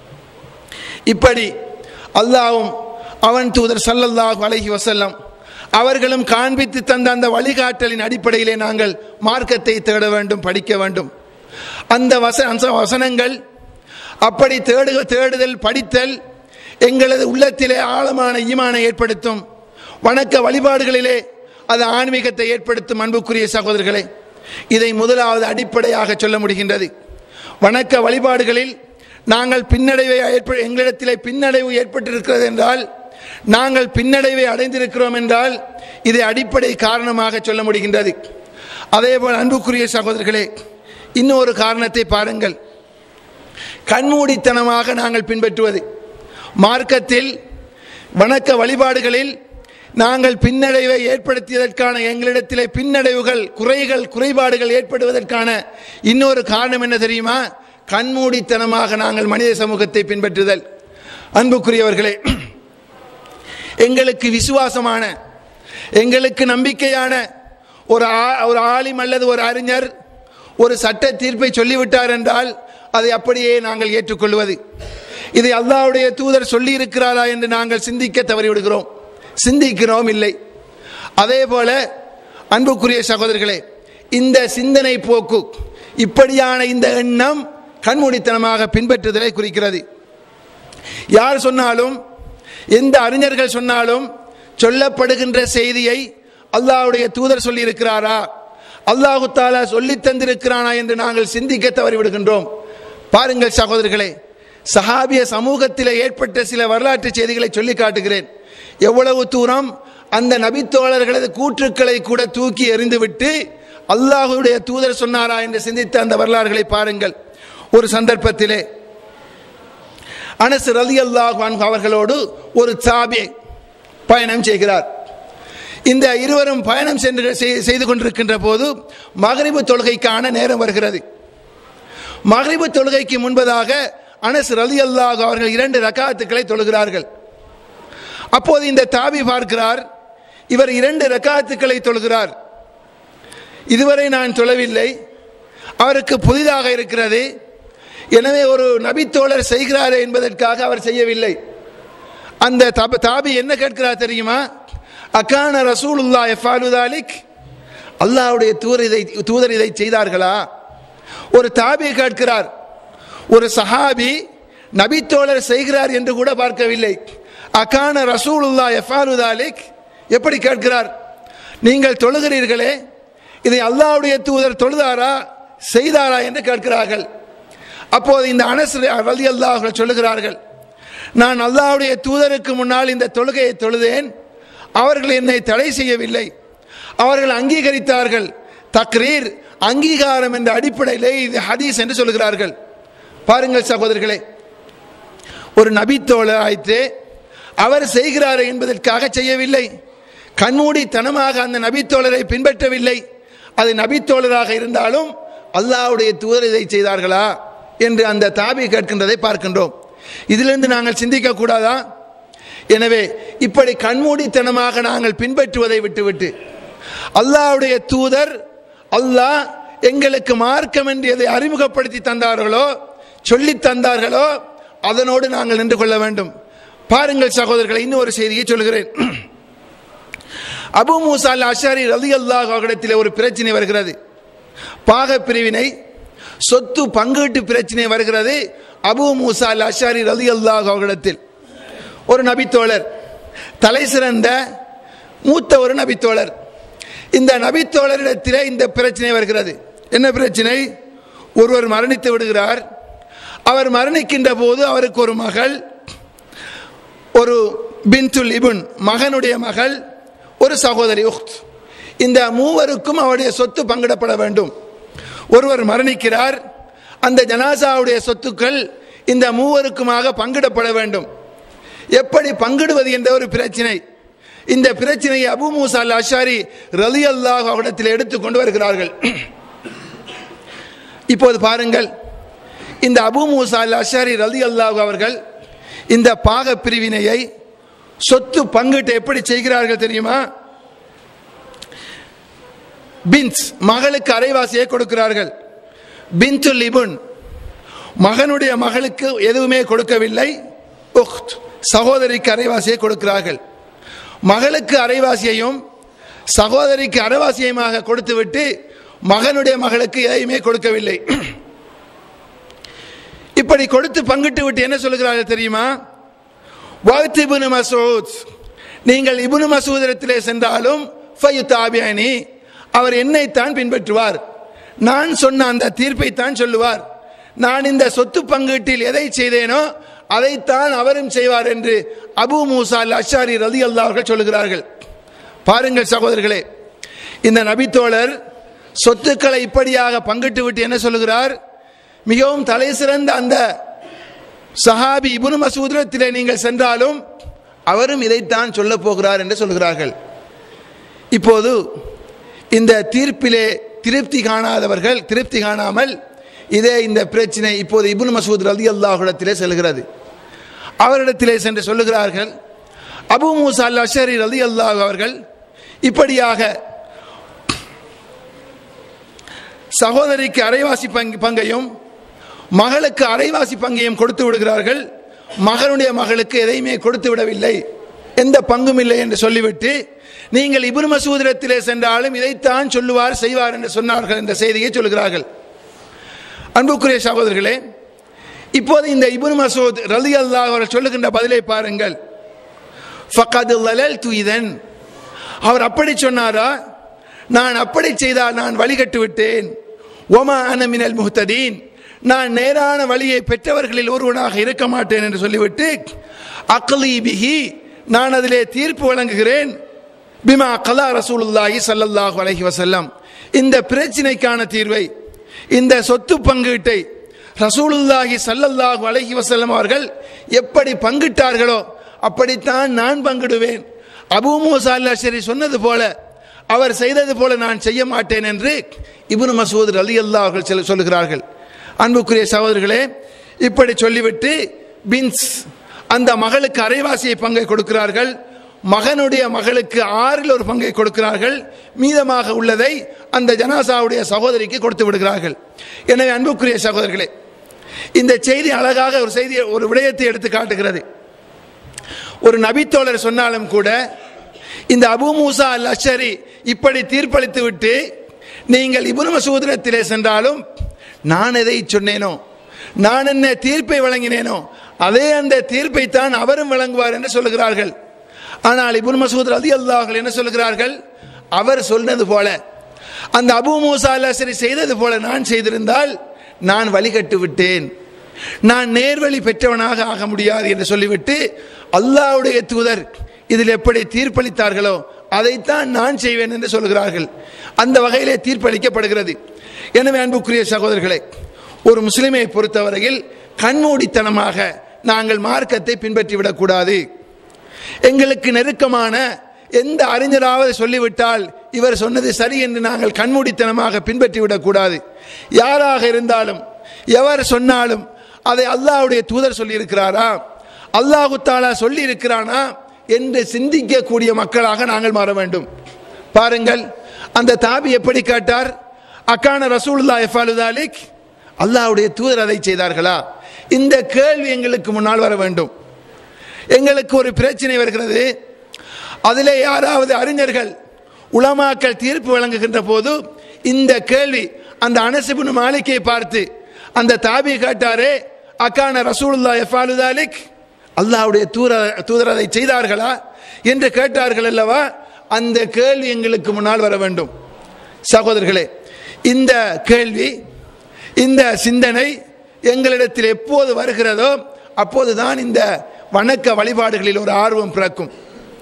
இப்படி அல்லாஹ்வும் அவன் தூதர் சல்லல்லாஹு அலைஹி வஸல்லம் அவர்களும் காண்பித்து தந்த அந்த வழிகாட்டலின் அடிப்படையிலே நாங்கள் மார்க்கத்தை தேட வேண்டும் படிக்க வேண்டும் அந்த வச அந்த வசனங்கள் அப்படி தேடுக தேடுதல் படித்தல் எங்களது உள்ளத்திலே ஆழமான ஈமானை ஏற்படுத்தும் வணக்க வழிபாடுகளிலே அது ஆன்மீகத்தை ஏற்படுத்தும் அன்புக்குரிய சகோதரர்களே இதை முதலாவது அடிப்படையாக சொல்ல முடிகின்றது வணக்க வழிபாடுகளில் நாங்கள் பின்னடைவை ஏற்ப எங்களிடத்திலே பின்னடைவு ஏற்பட்டிருக்கிறது என்றால் நாங்கள் பின்னடைவை அடைந்திருக்கிறோம் என்றால் இதை அடிப்படை காரணமாக சொல்ல முடிகின்றது அதேபோல் அன்புக்குரிய சகோதரர்களே இன்னொரு காரணத்தை பாருங்கள் கண்மூடித்தனமாக நாங்கள் பின்பற்றுவது மார்க்கத்தில் வணக்க வழிபாடுகளில் நாங்கள் பின்னடைவை ஏற்படுத்தியதற்கான எங்களிடத்திலே பின்னடைவுகள் குறைகள் குறைபாடுகள் ஏற்படுவதற்கான இன்னொரு காரணம் என்ன தெரியுமா கண்மூடித்தனமாக நாங்கள் மனித சமூகத்தை பின்பற்றுதல் அன்புக்குரியவர்களே எங்களுக்கு விசுவாசமான எங்களுக்கு நம்பிக்கையான ஒரு ஆ- ஒரு ஆலிம் அல்லது ஒரு அறிஞர் ஒரு சட்ட தீர்ப்பை சொல்லிவிட்டார் என்றால் அதை அப்படியே நாங்கள் ஏற்றுக்கொள்வது இதை அல்லாஹ்வுடைய தூதர் சொல்லி இருக்கிறாரா என்று நாங்கள் சிந்திக்க தவறிவிடுகிறோம் சிந்திக்கிறோம் இல்லை அதே போல அன்புக்குரிய சகோதரர்களே இந்த சிந்தனை போக்கு இப்படியான இந்த எண்ணம் கண்மூடித்தனமாக பின்பற்றுதலை குறிக்கிறது யார் சொன்னாலும் எந்த அறிஞர்கள் சொன்னாலும் சொல்லப்படுகின்ற செய்தியை அல்லாஹ்வுடைய தூதர் சொல்லி இருக்கிறாரா அல்லாஹு தாலா சொல்லி தந்திருக்கிறானா என்று நாங்கள் சிந்திக்க தவறிவிடுகின்றோம் பாருங்கள் சகோதரர்களே சஹாபிய சமூகத்தில் ஏற்பட்ட சில வரலாற்று செய்திகளை சொல்லி காட்டுகிறேன் எவ்வளவு தூரம் அந்த நபித்தோழர்களது கூற்றுக்களை கூட தூக்கி எறிந்துவிட்டு அல்லாஹுடைய தூதர் சொன்னாரா என்று சிந்தித்த அந்த வரலாறுகளை பாருங்கள் ஒரு சந்தர்ப்பத்திலே அனஸ் ரலி அல்லாஹ் அவர்களோடு ஒரு சாபி பயணம் செய்கிறார் இந்த இருவரும் பயணம் சென்று செய்- செய்து கொண்டிருக்கின்ற போது மகரிபு தொழுகைக்கான நேரம் வருகிறது மகரிபு தொழுகைக்கு முன்பதாக அனஸ் ரலி அல்லாஹ் அவர்கள் இரண்டு ரக்காத்துக்களை தொழுகிறார்கள் அப்போது இந்த தாபி பார்க்கிறார் இவர் இரண்டு ரக்காத்துக்களை தொழுகிறார் இதுவரை நான் தொழவில்லை அவருக்கு புதிதாக இருக்கிறது எனவே ஒரு நபித்தோழர் செய்கிறாரே என்பதற்காக அவர் செய்யவில்லை அந்த தப தாபி என்ன கேட்கிறார் தெரியுமா அக்கான ரசூலுல்லா எஃபாலுதாலிக் அல்லாஹ்வுடைய தூதர் இதை தூதர் இதை செய்தார்களா ஒரு தாபி கேட்கிறார் ஒரு சஹாபி நபித்தோழர் செய்கிறார் என்று கூட பார்க்கவில்லை அக்கான ரசூலுல்லா எஃபாலுதாலிக் எப்படி கேட்கிறார் நீங்கள் தொழுகிறீர்களே இதை அல்லாஹ்வுடைய தூதர் தொழுதாரா செய்தாரா என்று கேட்கிறார்கள் அப்போது இந்த அனஸ் ரலி அல்லாஹ் சொல்லுகிறார்கள் நான் அல்லாஹ்வுடைய தூதருக்கு முன்னால் இந்த தொழுகையை தொழுதேன் அவர்கள் என்னை தடை செய்யவில்லை அவர்கள் அங்கீகரித்தார்கள் தக்ரீர் அங்கீகாரம் என்ற அடிப்படையிலே இது ஹதீஸ் என்று சொல்லுகிறார்கள் பாருங்கள் சகோதரர்களே ஒரு நபித்தோழர் ஆயிற்று அவர் செய்கிறார் என்பதற்காக செய்யவில்லை கண்மூடித்தனமாக அந்த நபித்தோழரை பின்பற்றவில்லை அது நபித்தோழராக இருந்தாலும் அல்லாஹ்வுடைய தூதர் இதை செய்தார்களா என்று அந்த தாபி கேட்கின்றதை பார்க்கின்றோம் இதிலிருந்து நாங்கள் சிந்திக்க கூடாதா எனவே இப்படி கண்மூடித்தனமாக நாங்கள் பின்பற்றுவதை விட்டுவிட்டு அல்லாஹ்வுடைய தூதர் அல்லாஹ் எங்களுக்கு மார்க்கம் என்று எதை அறிமுகப்படுத்தி தந்தார்களோ சொல்லி தந்தார்களோ அதனோடு நாங்கள் நின்று கொள்ள வேண்டும் பாருங்கள் சகோதரர்களை இன்னொரு செய்தியை சொல்கிறேன் அபு மூசா அல் அஷாரி ரலி அல்லாஹ் அவர்களிடத்தில் ஒரு பிரச்சனை வருகிறது பாக பிரிவினை சொத்து பங்கீட்டு பிரச்சனை வருகிறது அபு மூசா அல் அஷாரி ரலி அல்லாஹ் அவர்களிடத்தில் ஒரு நபித்தோழர் தலை சிறந்த மூத்த ஒரு நபித்தோழர் இந்த நபித்தோழரிடத்திலே இந்த பிரச்சனை வருகிறது என்ன பிரச்சனை ஒருவர் மரணித்து விடுகிறார் அவர் மரணிக்கின்ற போது அவருக்கு ஒரு மகள் ஒரு பின்துல் இபுன் மகனுடைய மகள் ஒரு சகோதரி உஹ்த் இந்த மூவருக்கும் அவருடைய சொத்து பங்கிடப்பட வேண்டும் ஒருவர் மரணிக்கிறார் அந்த ஜனாசாவுடைய சொத்துக்கள் இந்த மூவருக்குமாக பங்கிடப்பட வேண்டும் எப்படி பங்கிடுவது என்ற ஒரு பிரச்சனை இந்த பிரச்சனையை அபு மூசா அல் அஷாரி ரலி அல்லாஹ் அவரிடத்தில் எடுத்துக்கொண்டு வருகிறார்கள் இப்போது பாருங்கள் இந்த அபு மூசா அல் அஷாரி ரலி அல்லாஹ் அவர்கள் இந்த பாக பிரிவினையை சொத்து பங்கிட்டு எப்படி செய்கிறார்கள் தெரியுமா பின்ஸ் மகளுக்கு அரைவாசியை கொடுக்கிறார்கள் பின்து லிபுன் மகனுடைய மகளுக்கு எதுவுமே கொடுக்கவில்லை உஹ்த் சகோதரிக்கு அரைவாசியை கொடுக்கிறார்கள் மகளுக்கு அரைவாசியையும் சகோதரிக்கு அரைவாசியமாக கொடுத்துவிட்டு மகனுடைய மகளுக்கு எதையுமே கொடுக்கவில்லை இப்படி கொடுத்து பங்கிட்டு விட்டு என்ன சொல்லுகிறார்கள் தெரியுமா வக்த் இப்னு மசூத் நீங்கள் இப்னு மசூதிடத்திலே சென்றாலும் ஃபயுத்தாபியானி அவர் என்னைத்தான் பின்பற்றுவார் நான் சொன்ன அந்த தீர்ப்பைத்தான் சொல்லுவார் நான் இந்த சொத்து பங்கீட்டில் எதை செய்தேனோ அதைத்தான் அவரும் செய்வார் என்று அபு மூசா அல் அஷாரி ரதி அவர்கள் சொல்லுகிறார்கள் பாருங்கள் சகோதரர்களே இந்த நபித்தோழர் சொத்துக்களை இப்படியாக பங்கிட்டு விட்டு என்ன சொல்லுகிறார் மிகவும் தலை சிறந்த அந்த சஹாபி இபுனு மசூதிரத்திலே நீங்கள் சென்றாலும் அவரும் இதைத்தான் சொல்ல போகிறார் என்று சொல்கிறார்கள் இப்போது இந்த தீர்ப்பிலே திருப்தி காணாதவர்கள் திருப்தி காணாமல் இதே இந்த பிரச்சனை இப்போது இபுன் மசூத் ரலி அல்லாஹுடத்திலே செல்கிறது அவரிடத்திலே சென்று சொல்லுகிறார்கள் அபு மூசா அல் அஷரி ரலி அல்லாஹ் அவர்கள் இப்படியாக சகோதரிக்கு அரைவாசி பங்கு பங்கையும் மகளுக்கு அரைவாசி பங்கையும் கொடுத்து விடுகிறார்கள் மகனுடைய மகளுக்கு எதையுமே கொடுத்து விடவில்லை எந்த பங்கும் இல்லை என்று சொல்லிவிட்டு நீங்கள் இபுன் மசூதிரத்திலே சென்றாலும் இதைத்தான் சொல்லுவார் செய்வார் என்று சொன்னார்கள் என்ற செய்தியை சொல்கிறார்கள் அன்புக்குரிய சகோதரர்களே இப்போது இந்த இபுன் மசூத் ரலி அல்லாஹ் அவர்கள் சொல்லுகின்ற பதிலை பாருங்கள் ஃபகது லலல் துயிதன் அவர் அப்படி சொன்னாரா நான் அப்படி செய்தால் நான் வழிகட்டு விட்டேன் ஒமா அனமினல் முஹ்ததீன் நான் நேரான வழியை பெற்றவர்களில் ஒருவனாக இருக்க மாட்டேன் என்று சொல்லிவிட்டு அக்லி பிஹி நான் அதிலே தீர்ப்பு வழங்குகிறேன் பிமா கலா ரசூலுல்லாஹி ஸல்லல்லாஹு அலைஹி வஸல்லம் இந்த பிரச்சினைக்கான தீர்வை இந்த சொத்து பங்கீட்டை ரசூலுல்லாஹி ஸல்லல்லாஹு அலைஹி வஸல்லம் அவர்கள் எப்படி பங்கிட்டார்களோ அப்படித்தான் நான் பங்கிடுவேன் அபூ மூசா அல் அஷரி சொன்னது போல அவர் செய்தது போல நான் செய்ய மாட்டேன் என்று இப்னு மசூத் அலி அல்லாஹ் அவர்கள் சொல்ல- சொல்லுகிறார்கள் அன்புக்குரிய சகோதரர்களே இப்படி சொல்லிவிட்டு பின்ஸ் அந்த மகளுக்கு அரைவாசியை பங்கை கொடுக்கிறார்கள் மகனுடைய மகளுக்கு ஆறில் ஒரு பங்கை கொடுக்கிறார்கள் மீதமாக உள்ளதை அந்த ஜனாசாவுடைய சகோதரிக்கு கொடுத்து விடுகிறார்கள் எனவே அன்புக்குரிய சகோதரர்களே இந்த செய்தி அழகாக ஒரு செய்தி ஒரு விடயத்தை எடுத்து காட்டுகிறது ஒரு நபித்தோழர் சொன்னாலும் கூட இந்த அபு மூசா அல் அஷரி இப்படி தீர்ப்பளித்து விட்டு நீங்கள் இபுன் மசூதிரத்திலே சென்றாலும் நான் எதை சொன்னேனோ நான் என்ன தீர்ப்பை வழங்கினேனோ அதே அந்த தீர்ப்பை தான் அவரும் வழங்குவார் என்று சொல்லுகிறார்கள் ஆனால் இபுன் மசூத் ரதி அல்லாஹர்கள் என்ன சொல்லுகிறார்கள் அவர் சொன்னது போல அந்த அபு மூசா அல் அஷரி செய்தது போல நான் செய்திருந்தால் நான் வழிகட்டு விட்டேன் நான் நேர்வழி பெற்றவனாக ஆக முடியாது என்று சொல்லிவிட்டு அல்லாஹ்வுடைய தூதர் இதில் எப்படி தீர்ப்பளித்தார்களோ அதைத்தான் நான் செய்வேன் என்று சொல்கிறார்கள் அந்த வகையிலே தீர்ப்பளிக்கப்படுகிறது எனவே அன்புக்குரிய சகோதரர்களே ஒரு முஸ்லிமை பொறுத்தவரையில் கண்மூடித்தனமாக நாங்கள் மார்க்கத்தை பின்பற்றிவிடக்கூடாது எங்களுக்கு நெருக்கமான எந்த அறிஞராவது சொல்லிவிட்டால் இவர் சொன்னது சரி என்று நாங்கள் கண்மூடித்தனமாக பின்பற்றிவிடக் கூடாது யாராக இருந்தாலும் எவர் சொன்னாலும் அதை அல்லாஹ்வுடைய தூதர் சொல்லியிருக்கிறாரா அல்லாஹு தாலா சொல்லி இருக்கிறானா என்று சிந்திக்கக்கூடிய மக்களாக நாங்கள் மாற வேண்டும் பாருங்கள் அந்த தாபி எப்படி கேட்டார் அக்கான ரசூலுல்லா எஃபாலுதாலிக் அல்லாஹ்வுடைய தூதர் அதை செய்தார்களா இந்த கேள்வி எங்களுக்கு முன்னால் வர வேண்டும் எங்களுக்கு ஒரு பிரச்சனை வருகிறது அதிலே யாராவது அறிஞர்கள் உலமாக்கள் தீர்ப்பு வழங்குகின்ற போது இந்த கேள்வி அந்த அனசிபுன் மாலிக்கை பார்த்து அந்த தாபி கேட்டாரே அக்கான ரசூலுல்லா எஃபாலுதாலிக் அல்லாஹ்வுடைய தூர தூதர் அதை செய்தார்களா என்று கேட்டார்கள் அல்லவா அந்த கேள்வி எங்களுக்கு முன்னால் வர வேண்டும் சகோதரர்களே இந்த கேள்வி இந்த சிந்தனை எங்களிடத்தில் எப்போது வருகிறதோ அப்போதுதான் இந்த வணக்க வழிபாடுகளில் ஒரு ஆர்வம் பிறக்கும்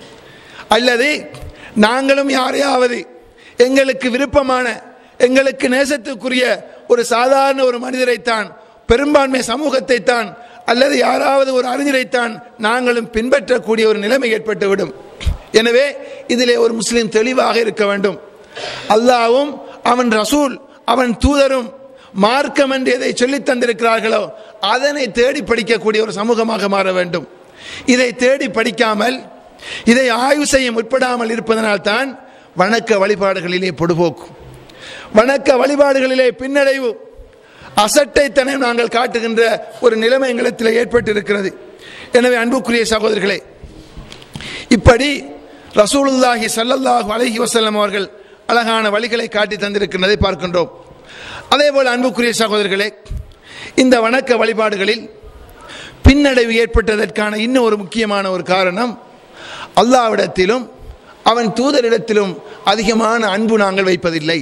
அல்லது நாங்களும் யாரையாவது எங்களுக்கு விருப்பமான எங்களுக்கு நேசத்துக்குரிய ஒரு சாதாரண ஒரு மனிதரைத்தான் பெரும்பான்மை சமூகத்தைத்தான் அல்லது யாராவது ஒரு அறிஞரைத்தான் நாங்களும் பின்பற்றக்கூடிய ஒரு நிலைமை ஏற்பட்டுவிடும் எனவே இதிலே ஒரு முஸ்லிம் தெளிவாக இருக்க வேண்டும் அல்லாவும் அவன் ரசூல் அவன் தூதரும் மார்க்கம் என்று எதை சொல்லித் தந்திருக்கிறார்களோ அதனை தேடி படிக்கக்கூடிய ஒரு சமூகமாக மாற வேண்டும் இதை தேடி படிக்காமல் இதை ஆய்வு செய்ய முற்படாமல் இருப்பதனால் தான் வணக்க வழிபாடுகளிலே பொடுபோக்கு வணக்க வழிபாடுகளிலே பின்னடைவு அசட்டைத்தனம் நாங்கள் காட்டுகின்ற ஒரு நிலைமை எங்களிடத்தில் ஏற்பட்டிருக்கிறது எனவே அன்புக்குரிய சகோதரர்களே இப்படி ரசூலுல்லாஹி ஸல்லல்லாஹு அலைஹி வஸல்லம் அவர்கள் அழகான வழிகளை காட்டி தந்திருக்கின்றதை பார்க்கின்றோம் அதே போல அன்புக்குரிய சகோதரர்களே இந்த வணக்க வழிபாடுகளில் பின்னடைவு ஏற்பட்டதற்கான இன்னும் ஒரு முக்கியமான ஒரு காரணம் அல்லாவிடத்திலும் அவன் தூதரிடத்திலும் அதிகமான அன்பு நாங்கள் வைப்பதில்லை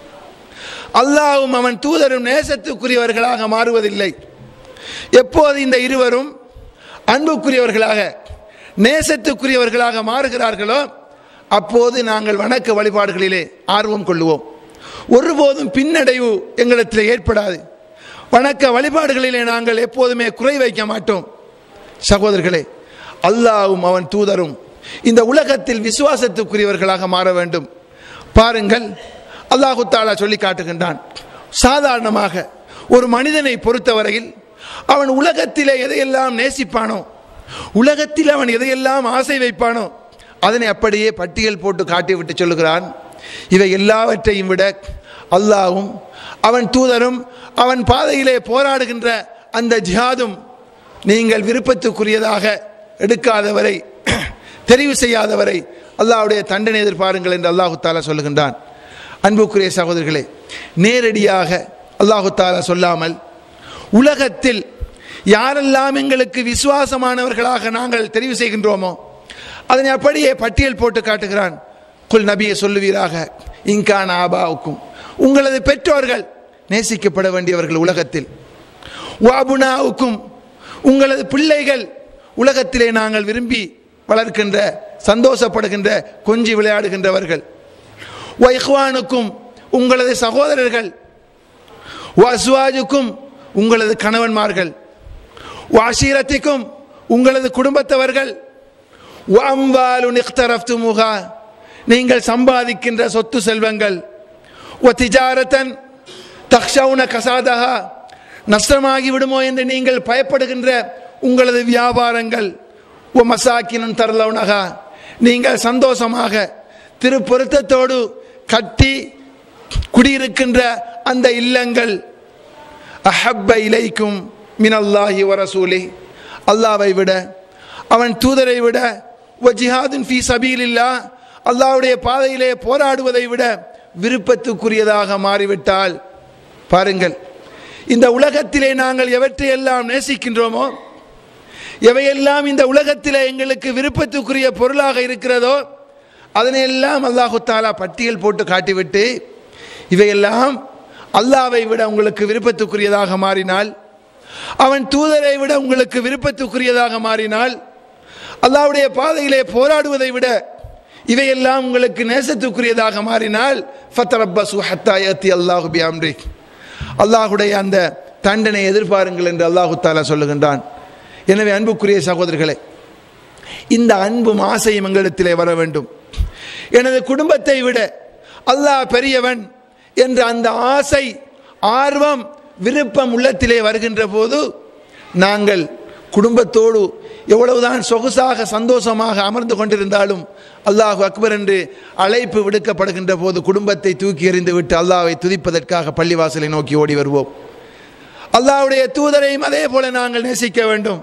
அல்லாவும் அவன் தூதரும் நேசத்துக்குரியவர்களாக மாறுவதில்லை எப்போது இந்த இருவரும் அன்புக்குரியவர்களாக நேசத்துக்குரியவர்களாக மாறுகிறார்களோ அப்போது நாங்கள் வணக்க வழிபாடுகளிலே ஆர்வம் கொள்ளுவோம் ஒருபோதும் பின்னடைவு எங்களிடத்தில் ஏற்படாது வணக்க வழிபாடுகளிலே நாங்கள் எப்போதுமே குறை வைக்க மாட்டோம் சகோதரர்களே அல்லாவும் அவன் தூதரும் இந்த உலகத்தில் விசுவாசத்துக்குரியவர்களாக மாற வேண்டும் பாருங்கள் அல்லாஹு தாலா சொல்லி காட்டுகின்றான் சாதாரணமாக ஒரு மனிதனை பொறுத்தவரையில் அவன் உலகத்திலே எதையெல்லாம் நேசிப்பானோ உலகத்தில் அவன் எதையெல்லாம் ஆசை வைப்பானோ அதனை அப்படியே பட்டியல் போட்டு காட்டிவிட்டு சொல்லுகிறான் இவை எல்லாவற்றையும் விட அல்லாவும் அவன் தூதரும் அவன் பாதையிலே போராடுகின்ற அந்த ஜிஹாதும் நீங்கள் விருப்பத்துக்குரியதாக எடுக்காதவரை தெரிவு செய்யாதவரை அல்லாஹ்வுடைய தண்டனை எதிர்பாருங்கள் என்று அல்லாஹு தாலா சொல்லுகின்றான் அன்புக்குரிய சகோதரர்களே நேரடியாக அல்லாஹு தாலா சொல்லாமல் உலகத்தில் யாரெல்லாம் எங்களுக்கு விசுவாசமானவர்களாக நாங்கள் தெரிவு செய்கின்றோமோ அதனை அப்படியே பட்டியல் போட்டு காட்டுகிறான் குல் நபியை சொல்லுவீராக இன்கான் ஆபாவுக்கும் உங்களது பெற்றோர்கள் நேசிக்கப்பட வேண்டியவர்கள் உலகத்தில் வாபுனாவுக்கும் உங்களது பிள்ளைகள் உலகத்திலே நாங்கள் விரும்பி வளர்க்கின்ற சந்தோஷப்படுகின்ற கொஞ்சி விளையாடுகின்றவர்கள் வைஹ்வானுக்கும் உங்களது சகோதரர்கள் வஸ்வாஜுக்கும் உங்களது கணவன்மார்கள் வாஷீரத்திக்கும் உங்களது குடும்பத்தவர்கள் வம்பாலு நிக்தரஃப்து முகா நீங்கள் சம்பாதிக்கின்ற சொத்து செல்வங்கள் ஒ திஜாரத்தன் தக்ஷவுன கசாதகா நஷ்டமாகி விடுமோ என்று நீங்கள் பயப்படுகின்ற உங்களது வியாபாரங்கள் ஒ மசாக்கினும் தரலவுனகா நீங்கள் சந்தோஷமாக திருப்பொருத்தத்தோடு கட்டி குடியிருக்கின்ற அந்த இல்லங்கள் அஹப்ப இலைக்கும் மினல்லாஹி வரசூலி அல்லாவை விட அவன் தூதரை விட ஒ ஜிஹாதுன் ஃபீ சபீலில்லா அல்லாவுடைய பாதையிலே போராடுவதை விட விருப்பத்துக்குரியதாக மாறிவிட்டால் பாருங்கள் இந்த உலகத்திலே நாங்கள் எவற்றையெல்லாம் நேசிக்கின்றோமோ எவையெல்லாம் இந்த உலகத்திலே எங்களுக்கு விருப்பத்துக்குரிய பொருளாக இருக்கிறதோ அதனையெல்லாம் அல்லாஹு தாலா பட்டியல் போட்டு காட்டிவிட்டு இவையெல்லாம் அல்லாவை விட உங்களுக்கு விருப்பத்துக்குரியதாக மாறினால் அவன் தூதரை விட உங்களுக்கு விருப்பத்துக்குரியதாக மாறினால் அல்லாவுடைய பாதையிலே போராடுவதை விட இவையெல்லாம் உங்களுக்கு நேசத்துக்குரியதாக மாறினால் ஃபத்தரப்பசு ஹத்தாயத்தி அல்லாஹு பியாம்ரி அல்லாஹுடைய அந்த தண்டனை எதிர்பாருங்கள் என்று அல்லாஹு தாலா சொல்லுகின்றான் எனவே அன்புக்குரிய சகோதரர்களே இந்த அன்பும் ஆசையும் எங்களிடத்திலே வர வேண்டும் எனது குடும்பத்தை விட அல்லாஹ் பெரியவன் என்ற அந்த ஆசை ஆர்வம் விருப்பம் உள்ளத்திலே வருகின்ற போது நாங்கள் குடும்பத்தோடு எவ்வளவுதான் சொகுசாக சந்தோஷமாக அமர்ந்து கொண்டிருந்தாலும் அல்லாஹ் அக்பர் என்று அழைப்பு விடுக்கப்படுகின்ற போது குடும்பத்தை தூக்கி எறிந்து விட்டு அல்லாஹ்வை துதிப்பதற்காக பள்ளிவாசலை நோக்கி ஓடி வருவோம் அல்லாஹ்வுடைய தூதரையும் அதே போல நாங்கள் நேசிக்க வேண்டும்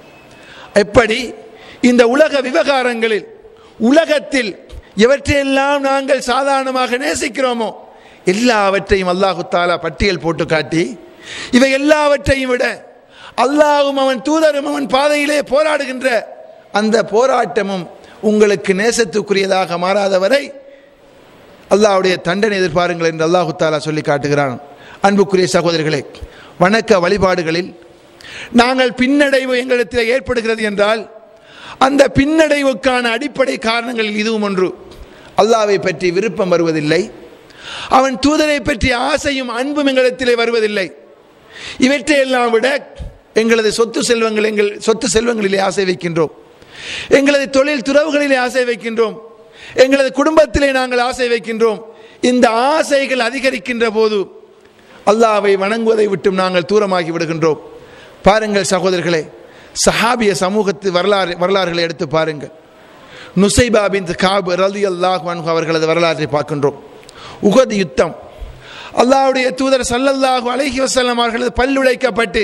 எப்படி இந்த உலக விவகாரங்களில் உலகத்தில் எவற்றையெல்லாம் நாங்கள் சாதாரணமாக நேசிக்கிறோமோ எல்லாவற்றையும் அல்லாஹு தாலா பட்டியல் போட்டு காட்டி இவை எல்லாவற்றையும் விட அல்லாஹும் அவன் தூதரும் அவன் பாதையிலே போராடுகின்ற அந்த போராட்டமும் உங்களுக்கு நேசத்துக்குரியதாக மாறாதவரை அல்லாஹ்வுடைய தண்டனை எதிர்பாருங்கள் என்று அல்லாஹு தாலா சொல்லி காட்டுகிறான் அன்புக்குரிய சகோதரர்களே வணக்க வழிபாடுகளில் நாங்கள் பின்னடைவு எங்களிடத்தில் ஏற்படுகிறது என்றால் அந்த பின்னடைவுக்கான அடிப்படை காரணங்களில் இதுவும் ஒன்று அல்லாவை பற்றி விருப்பம் வருவதில்லை அவன் தூதரை பற்றிய ஆசையும் அன்பும் எங்களிடத்திலே வருவதில்லை இவற்றையெல்லாம் விட எங்களது சொத்து செல்வங்கள் எங்கள் சொத்து செல்வங்களிலே ஆசை வைக்கின்றோம் எங்களது தொழில் துறவுகளிலே ஆசை வைக்கின்றோம் எங்களது குடும்பத்திலே நாங்கள் ஆசை வைக்கின்றோம் இந்த ஆசைகள் அதிகரிக்கின்ற போது அல்லாவை வணங்குவதை விட்டும் நாங்கள் தூரமாகி விடுகின்றோம் பாருங்கள் சகோதரர்களே சஹாபிய சமூகத்து வரலாறு வரலாறுகளை எடுத்து பாருங்கள் நுசைபா பின் காப் ரலி அல்லாஹ் அவர்களது வரலாற்றை பார்க்கின்றோம் உகது யுத்தம் அல்லாஹ்வுடைய தூதர் சல்லல்லாஹு அலைஹி வஸல்லம் அவர்களது பல்லுழைக்கப்பட்டு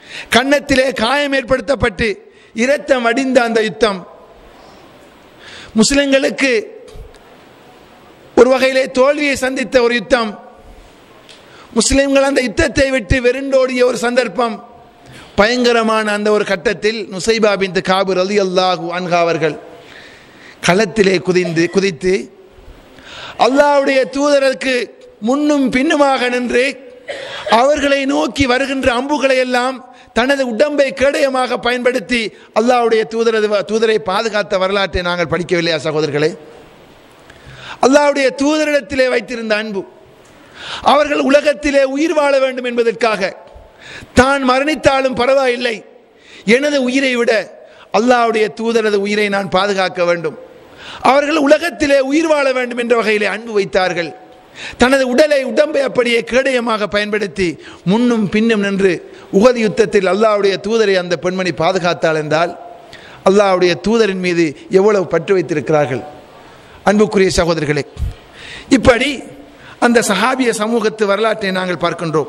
கன்னத்திலே காயம் ஏற்படுத்தப்பட்டு இரத்தம் வடிந்த அந்த யுத்தம் முஸ்லிம்களுக்கு ஒரு வகையிலே தோல்வியை சந்தித்த ஒரு யுத்தம் முஸ்லிம்கள் அந்த யுத்தத்தை விட்டு வெருண்டோடிய ஒரு சந்தர்ப்பம் பயங்கரமான அந்த ஒரு கட்டத்தில் நுசைபா பின் காபு அலி அல்லாஹூ அன்ஹா அவர்கள் களத்திலே குதிந்து குதித்து அல்லாஹ்வுடைய தூதருக்கு முன்னும் பின்னுமாக நின்று அவர்களை நோக்கி வருகின்ற அம்புகளை எல்லாம் தனது உடம்பை கேடயமாக பயன்படுத்தி அல்லாஹ்வுடைய தூதரது தூதரை பாதுகாத்த வரலாற்றை நாங்கள் படிக்கவில்லையா சகோதரர்களே அல்லாஹ்வுடைய தூதரிடத்திலே வைத்திருந்த அன்பு அவர்கள் உலகத்திலே உயிர் வாழ வேண்டும் என்பதற்காக தான் மரணித்தாலும் பரவாயில்லை எனது உயிரை விட அல்லாஹ்வுடைய தூதரது உயிரை நான் பாதுகாக்க வேண்டும் அவர்கள் உலகத்திலே உயிர் வாழ வேண்டும் என்ற வகையிலே அன்பு வைத்தார்கள் தனது உடலை உடம்பை அப்படியே கேடயமாக பயன்படுத்தி முன்னும் பின்னும் நின்று உகதி யுத்தத்தில் அல்லாஹ்வுடைய தூதரை அந்த பெண்மணி பாதுகாத்தாள் என்றால் அல்லாஹ்வுடைய தூதரின் மீது எவ்வளவு பற்று வைத்திருக்கிறார்கள் அன்புக்குரிய சகோதரர்களே இப்படி அந்த சஹாபிய சமூகத்து வரலாற்றை நாங்கள் பார்க்கின்றோம்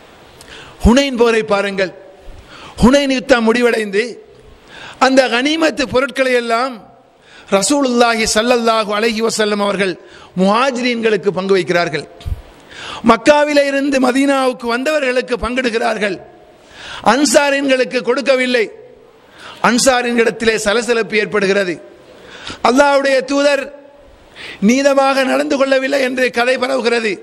ஹுனைன் போரை பாருங்கள் ஹுனைன் யுத்தம் முடிவடைந்து அந்த கனிமத்து பொருட்களை எல்லாம் ரசூலுல்லாஹி சல்லல்லாஹு அலைஹி வசல்லம் அவர்கள் முஹாஜிரீன்களுக்கு பங்கு வைக்கிறார்கள் மக்காவிலே இருந்து மதீனாவுக்கு வந்தவர்களுக்கு பங்கிடுகிறார்கள் அன்சாரின்களுக்கு கொடுக்கவில்லை அன்சாரின்களிடத்திலே சலசலப்பு ஏற்படுகிறது அல்லாஹ்வுடைய தூதர் நீதமாக நடந்து கொள்ளவில்லை என்று கதை பரவுகிறது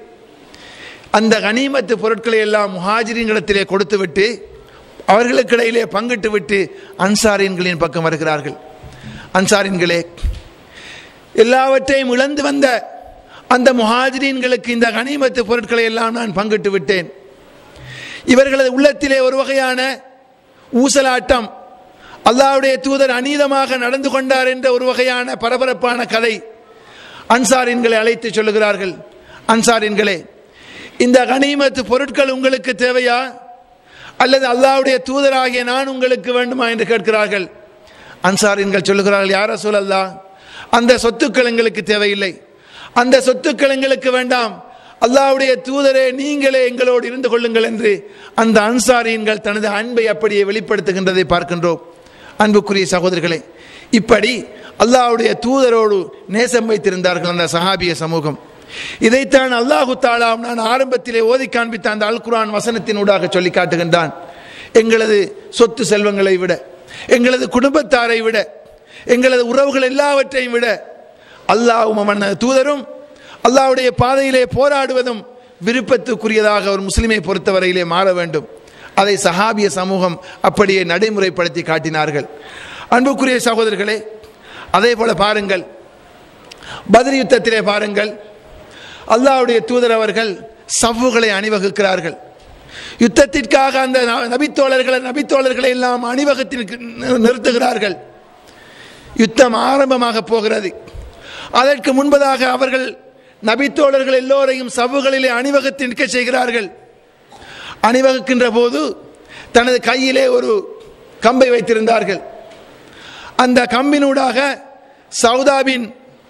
அந்த கனிமத்து பொருட்களை எல்லாம் முஹாஜிரின்களிடத்திலே கொடுத்துவிட்டு அவர்களுக்கு இடையிலே பங்கிட்டு விட்டு அன்சாரின்களின் பக்கம் வருகிறார்கள் அன்சாரின்களே எல்லாவற்றையும் இழந்து வந்த அந்த முஹாஜிரீன்களுக்கு இந்த கனிமத்து பொருட்களை எல்லாம் நான் பங்கிட்டு விட்டேன் இவர்களது உள்ளத்திலே ஒரு வகையான ஊசலாட்டம் அல்லாவுடைய தூதர் அநீதமாக நடந்து கொண்டார் என்ற ஒரு வகையான பரபரப்பான கதை அன்சாரின்களை அழைத்து சொல்லுகிறார்கள் அன்சாரின்களே இந்த கனிமத்து பொருட்கள் உங்களுக்கு தேவையா அல்லது அல்லாவுடைய தூதராகிய நான் உங்களுக்கு வேண்டுமா என்று கேட்கிறார்கள் அன்சாரின்கள் சொல்லுகிறார்கள் யார சொல்லல்லா அந்த சொத்துக்கள் எங்களுக்கு தேவையில்லை அந்த சொத்துக்கள் எங்களுக்கு வேண்டாம் அல்லாவுடைய தூதரே நீங்களே எங்களோடு இருந்து கொள்ளுங்கள் என்று அந்த அன்சாரியன்கள் தனது அன்பை அப்படியே வெளிப்படுத்துகின்றதை பார்க்கின்றோம் அன்புக்குரிய சகோதரர்களே இப்படி அல்லாவுடைய தூதரோடு நேசம் வைத்திருந்தார்கள் அந்த சஹாபிய சமூகம் இதைத்தான் அல்லாஹு தாலாம் நான் ஆரம்பத்திலே ஓதி காண்பித்த அந்த அல் குரான் வசனத்தினூடாக சொல்லி காட்டுகின்றான் எங்களது சொத்து செல்வங்களை விட எங்களது குடும்பத்தாரை விட எங்களது உறவுகள் எல்லாவற்றையும் விட அல்லாஹும் அவன் தூதரும் அல்லாஹ்வுடைய பாதையிலே போராடுவதும் விருப்பத்துக்குரியதாக ஒரு முஸ்லிமை பொறுத்தவரையிலே மாற வேண்டும் அதை சஹாபிய சமூகம் அப்படியே நடைமுறைப்படுத்தி காட்டினார்கள் அன்புக்குரிய சகோதரர்களே அதே போல பாருங்கள் பதில் யுத்தத்திலே பாருங்கள் அல்லாஹ்வுடைய தூதர் அவர்கள் சவ்வுகளை அணிவகுக்கிறார்கள் யுத்தத்திற்காக அந்த நபித்தோழர்களை நபித்தோழர்களை எல்லாம் அணிவகத்தில் நிறுத்துகிறார்கள் யுத்தம் ஆரம்பமாக போகிறது அதற்கு முன்பதாக அவர்கள் நபித்தோழர்கள் எல்லோரையும் சவ்வுகளிலே அணிவகுத்து நிற்க செய்கிறார்கள் அணிவகுக்கின்ற போது தனது கையிலே ஒரு கம்பை வைத்திருந்தார்கள் அந்த கம்பினூடாக சவுதாபின்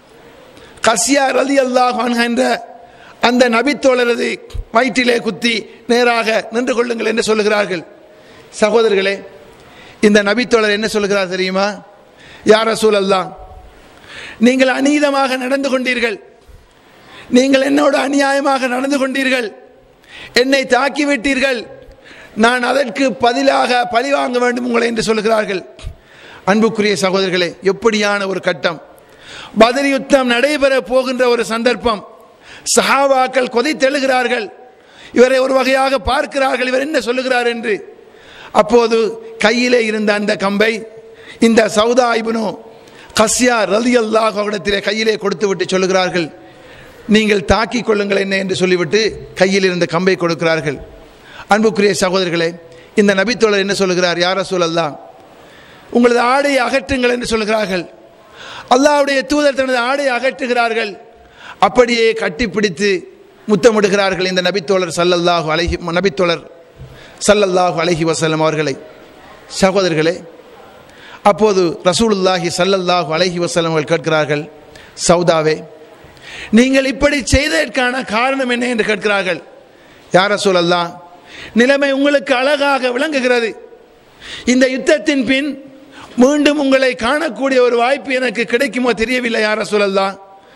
கசியா ரலி அல்லாஹ் என்ற அந்த நபித்தோழரது வயிற்றிலே குத்தி நேராக நின்று கொள்ளுங்கள் என்று சொல்லுகிறார்கள் சகோதரர்களே இந்த நபித்தோழர் என்ன சொல்லுகிறார் தெரியுமா யார் ரசூல் அல்லா நீங்கள் அநீதமாக நடந்து கொண்டீர்கள் நீங்கள் என்னோடு அநியாயமாக நடந்து கொண்டீர்கள் என்னை தாக்கிவிட்டீர்கள் நான் அதற்கு பதிலாக பழி வாங்க வேண்டும் உங்களை என்று சொல்கிறார்கள் அன்புக்குரிய சகோதரர்களே எப்படியான ஒரு கட்டம் பதில் யுத்தம் நடைபெற போகின்ற ஒரு சந்தர்ப்பம் சஹாபாக்கள் கொதித்தெழுகிறார்கள் இவரை ஒரு வகையாக பார்க்கிறார்கள் இவர் என்ன சொல்லுகிறார் என்று அப்போது கையிலே இருந்த அந்த கம்பை இந்த சவுதா இபனு கஸ்யா ரலி அல்லாஹ் அவரிடத்திலே கையிலே கொடுத்து விட்டு சொல்லுகிறார்கள் நீங்கள் தாக்கிக் கொள்ளுங்கள் என்ன என்று சொல்லிவிட்டு கையில் இருந்த கம்பை கொடுக்கிறார்கள் அன்புக்குரிய சகோதரர்களே இந்த நபித்தோழர் என்ன சொல்லுகிறார் யார சொல்லல்லா உங்களது ஆடையை அகற்றுங்கள் என்று சொல்லுகிறார்கள் அல்லாவுடைய தூதர் தனது ஆடையை அகற்றுகிறார்கள் அப்படியே கட்டிப்பிடித்து முத்தமிடுகிறார்கள் இந்த நபித்தோழர் சல்லல்லாஹு அழகி நபித்தோழர் சல்லல்லாஹு அழகி வசல்லம் அவர்களை சகோதரர்களே அப்போது ரசூலுல்லாஹி சல்லல்லாஹு அழகி வசல்லம் அவர்கள் கேட்கிறார்கள் சவுதாவே நீங்கள் இப்படி செய்ததற்கான காரணம் என்ன என்று கேட்கிறார்கள் யார் ரசூல் அல்லா நிலைமை உங்களுக்கு அழகாக விளங்குகிறது இந்த யுத்தத்தின் பின் மீண்டும் உங்களை காணக்கூடிய ஒரு வாய்ப்பு எனக்கு கிடைக்குமோ தெரியவில்லை யார சொல்லலாம்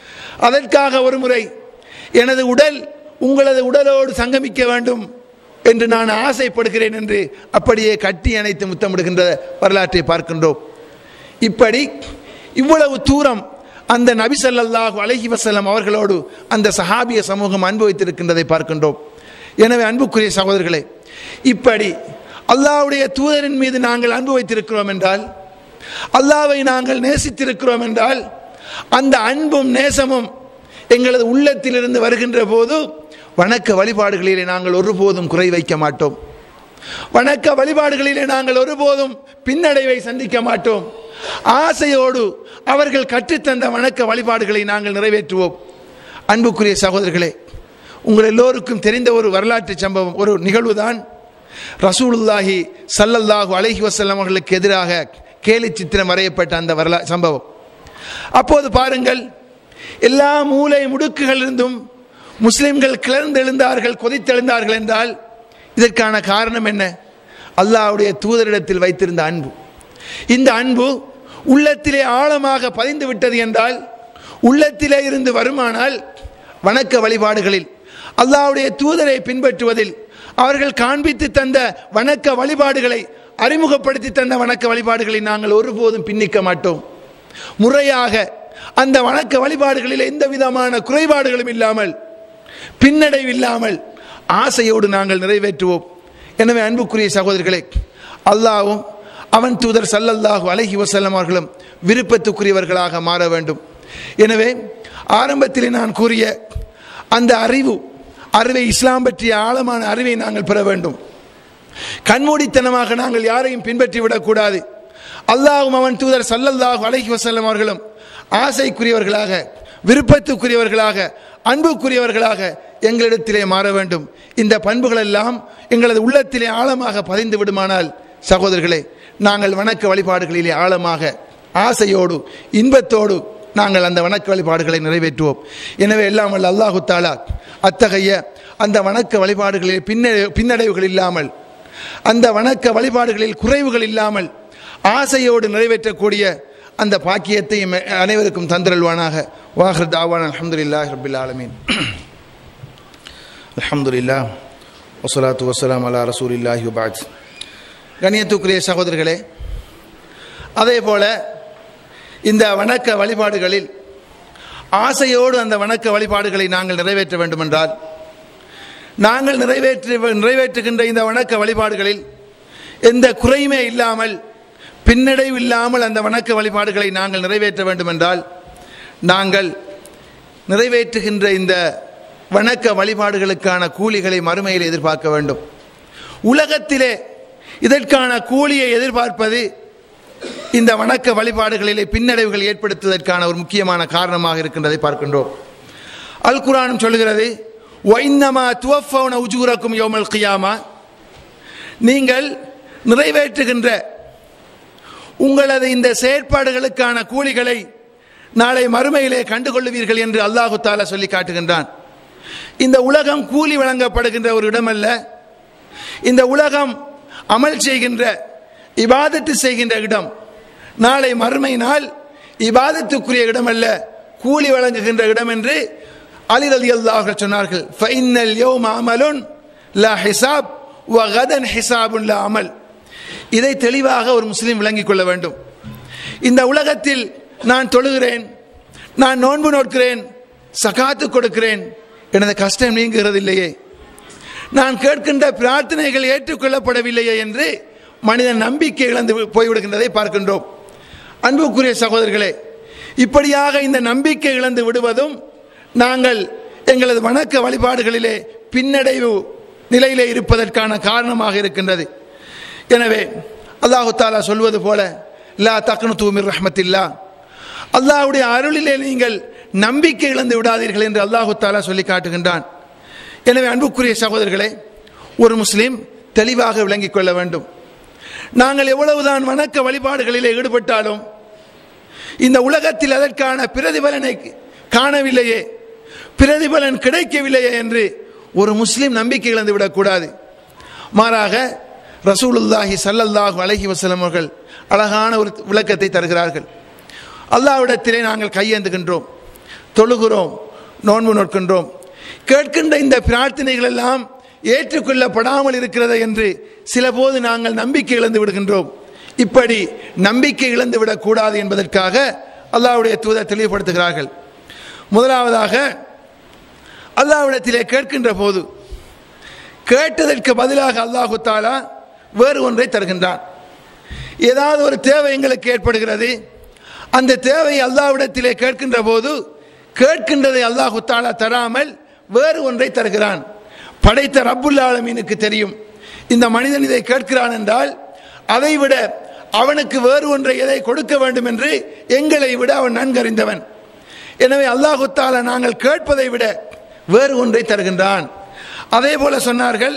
அதற்காக ஒரு முறை எனது உடல் உங்களது உடலோடு சங்கமிக்க வேண்டும் என்று நான் ஆசைப்படுகிறேன் என்று அப்படியே கட்டி அணைத்து முத்தமிடுகின்ற வரலாற்றை பார்க்கின்றோம் இப்படி இவ்வளவு தூரம் அந்த நபி ஸல்லல்லாஹு அலைஹி வஸல்லம் அவர்களோடு அந்த சஹாபிய சமூகம் அனுபவித்திருக்கின்றதை பார்க்கின்றோம் எனவே அன்புக்குரிய சகோதரர்களே இப்படி அல்லாஹ்வுடைய தூதரின் மீது நாங்கள் அன்பு வைத்திருக்கிறோம் என்றால் அல்லாவை நாங்கள் நேசித்திருக்கிறோம் என்றால் அந்த அன்பும் நேசமும் எங்களது உள்ளத்திலிருந்து வருகின்ற போது வணக்க வழிபாடுகளிலே நாங்கள் ஒருபோதும் குறை வைக்க மாட்டோம் வணக்க வழிபாடுகளிலே நாங்கள் ஒருபோதும் பின்னடைவை சந்திக்க மாட்டோம் ஆசையோடு அவர்கள் கற்றுத்தந்த வணக்க வழிபாடுகளை நாங்கள் நிறைவேற்றுவோம் அன்புக்குரிய சகோதரர்களே உங்கள் எல்லோருக்கும் தெரிந்த ஒரு வரலாற்று சம்பவம் ஒரு நிகழ்வுதான் ரசூலுல்லாஹி சல்லல்லாஹு அலைஹி வஸல்லம் அவர்களுக்கு எதிராக கேலி சித்திரம் வரையப்பட்ட அந்த வரலா சம்பவம் அப்போது பாருங்கள் எல்லா மூலை முடுக்குகளிலிருந்தும் முஸ்லிம்கள் கிளர்ந்தெழுந்தார்கள் கொதித்தெழுந்தார்கள் என்றால் இதற்கான காரணம் என்ன அல்லாஹ்வுடைய தூதரிடத்தில் வைத்திருந்த அன்பு இந்த அன்பு உள்ளத்திலே ஆழமாக பதிந்து விட்டது என்றால் உள்ளத்திலே இருந்து வருமானால் வணக்க வழிபாடுகளில் அல்லாஹ்வுடைய தூதரை பின்பற்றுவதில் அவர்கள் காண்பித்து தந்த வணக்க வழிபாடுகளை அறிமுகப்படுத்தி தந்த வணக்க வழிபாடுகளை நாங்கள் ஒருபோதும் பின்னிக்க மாட்டோம் முறையாக அந்த வணக்க வழிபாடுகளில் எந்த விதமான குறைபாடுகளும் இல்லாமல் பின்னடைவு இல்லாமல் ஆசையோடு நாங்கள் நிறைவேற்றுவோம் எனவே அன்புக்குரிய சகோதரர்களே அல்லாவும் அவன் தூதர் சல்லல்லாஹு அலைஹி வஸல்லம் அவர்களும் விருப்பத்துக்குரியவர்களாக மாற வேண்டும் எனவே ஆரம்பத்திலே நான் கூறிய அந்த அறிவு அறிவை இஸ்லாம் பற்றிய ஆழமான அறிவை நாங்கள் பெற வேண்டும் கண்மூடித்தனமாக நாங்கள் யாரையும் பின்பற்றி விடக்கூடாது அல்லாஹும் அவன் தூதர் சல்லல்லாஹு அலைஹி வஸல்லம் அவர்களும் ஆசைக்குரியவர்களாக விருப்பத்துக்குரியவர்களாக அன்புக்குரியவர்களாக எங்களிடத்திலே மாற வேண்டும் இந்த பண்புகள் எல்லாம் எங்களது உள்ளத்திலே ஆழமாக பதிந்து விடுமானால் சகோதரர்களே நாங்கள் வணக்க வழிபாடுகளிலே ஆழமாக ஆசையோடு இன்பத்தோடு நாங்கள் அந்த வணக்க வழிபாடுகளை நிறைவேற்றுவோம் எனவே எல்லாம் வல்ல அல்லாஹு தாலா அத்தகைய அந்த வணக்க வழிபாடுகளில் பின்னடை பின்னடைவுகள் இல்லாமல் அந்த வணக்க வழிபாடுகளில் குறைவுகள் இல்லாமல் ஆசையோடு நிறைவேற்றக்கூடிய அந்த பாக்கியத்தையும் அனைவருக்கும் தந்திரல்வானாக வாஹர் தாவான் அலமதுல்லாஹ் ரபில் ஆலமீன் அல்ஹம்துலில்லா வசலாத்து வசலாம் அலா ரசூலில்லாஹி பாஜ் கணியத்துக்குரிய சகோதரர்களே அதே போல இந்த வணக்க வழிபாடுகளில் ஆசையோடு அந்த வணக்க வழிபாடுகளை நாங்கள் நிறைவேற்ற வேண்டுமென்றால் நாங்கள் நிறைவேற்றி நிறைவேற்றுகின்ற இந்த வணக்க வழிபாடுகளில் எந்த குறையுமே இல்லாமல் பின்னடைவு இல்லாமல் அந்த வணக்க வழிபாடுகளை நாங்கள் நிறைவேற்ற வேண்டுமென்றால் நாங்கள் நிறைவேற்றுகின்ற இந்த வணக்க வழிபாடுகளுக்கான கூலிகளை மறுமையில் எதிர்பார்க்க வேண்டும் உலகத்திலே இதற்கான கூலியை எதிர்பார்ப்பது இந்த வணக்க வழிபாடுகளிலே பின்னடைவுகள் ஏற்படுத்துவதற்கான ஒரு முக்கியமான காரணமாக இருக்கின்றதை பார்க்கின்றோம் அல் குரானும் சொல்கிறது ஒய்னமா துவஃபவுன உஜூரக்கும் யோமல் கியாமா நீங்கள் நிறைவேற்றுகின்ற உங்களது இந்த செயற்பாடுகளுக்கான கூலிகளை நாளை மறுமையிலே கண்டுகொள்ளுவீர்கள் என்று அல்லாஹு தாலா சொல்லி காட்டுகின்றான் இந்த உலகம் கூலி வழங்கப்படுகின்ற ஒரு இடமல்ல இந்த உலகம் அமல் செய்கின்ற இபாதத்து செய்கின்ற இடம் நாளை மறுமை நாள் இபாதத்துக்குரிய இடம் அல்ல கூலி வழங்குகின்ற இடம் என்று அலி அலி அல்லாஹ் சொன்னார்கள் ஃபைனல் யோம் அமலுன் லா ஹிசாப் வ கதன் ஹிசாபுன் லா அமல் இதை தெளிவாக ஒரு முஸ்லீம் விளங்கிக் கொள்ள வேண்டும் இந்த உலகத்தில் நான் தொழுகிறேன் நான் நோன்பு நோட்கிறேன் சகாத்து கொடுக்கிறேன் எனது கஷ்டம் நீங்குகிறது இல்லையே நான் கேட்கின்ற பிரார்த்தனைகள் ஏற்றுக்கொள்ளப்படவில்லையே என்று மனிதன் நம்பிக்கை இழந்து போய்விடுகின்றதை பார்க்கின்றோம் அன்புக்குரிய சகோதரர்களே இப்படியாக இந்த நம்பிக்கை இழந்து விடுவதும் நாங்கள் எங்களது வணக்க வழிபாடுகளிலே பின்னடைவு நிலையிலே இருப்பதற்கான காரணமாக இருக்கின்றது எனவே அல்லாஹு தாலா சொல்வது போல லா தக்னு தூமிர் ரஹ்மத்தில்லா அல்லாஹுடைய அருளிலே நீங்கள் நம்பிக்கை இழந்து விடாதீர்கள் என்று அல்லாஹு தாலா சொல்லி காட்டுகின்றான் எனவே அன்புக்குரிய சகோதரர்களே ஒரு முஸ்லீம் தெளிவாக விளங்கிக் கொள்ள வேண்டும் நாங்கள் எவ்வளவுதான் வணக்க வழிபாடுகளிலே ஈடுபட்டாலும் இந்த உலகத்தில் அதற்கான பிரதிபலனை காணவில்லையே பிரதிபலன் கிடைக்கவில்லையே என்று ஒரு முஸ்லீம் நம்பிக்கை இழந்து விடக்கூடாது மாறாக ரசூலுல்லாஹி ஸல்லல்லாஹு அலைஹி வஸல்லம் அவர்கள் அழகான ஒரு விளக்கத்தை தருகிறார்கள் அல்லாஹ்விடத்திலே நாங்கள் கையேந்துகின்றோம் தொழுகிறோம் நோன்பு நோக்கின்றோம் கேட்கின்ற இந்த பிரார்த்தனைகள் எல்லாம் ஏற்றுக்கொள்ளப்படாமல் இருக்கிறது என்று சில போது நாங்கள் நம்பிக்கை இழந்து விடுகின்றோம் இப்படி நம்பிக்கை இழந்து விடக்கூடாது என்பதற்காக அல்லாஹ்வுடைய தூதர் தெளிவுபடுத்துகிறார்கள் முதலாவதாக அல்லாஹ்விடத்திலே கேட்கின்ற போது கேட்டதற்கு பதிலாக அல்லாஹு தாலா வேறு ஒன்றை தருகின்றான் ஏதாவது ஒரு தேவை எங்களுக்கு ஏற்படுகிறது அந்த தேவை அல்லாஹ்விடத்திலே கேட்கின்ற போது கேட்கின்றதை அல்லாஹு தாலா தராமல் வேறு ஒன்றை தருகிறான் படைத்த ரப்புல் ஆலமீனுக்கு தெரியும் இந்த மனிதன் இதை கேட்கிறான் என்றால் அதை விட அவனுக்கு வேறு ஒன்றை எதை கொடுக்க வேண்டும் என்று எங்களை விட அவன் நன்கறிந்தவன் எனவே அல்லாஹு தாலா நாங்கள் கேட்பதை விட வேறு ஒன்றை தருகின்றான் அதே போல சொன்னார்கள்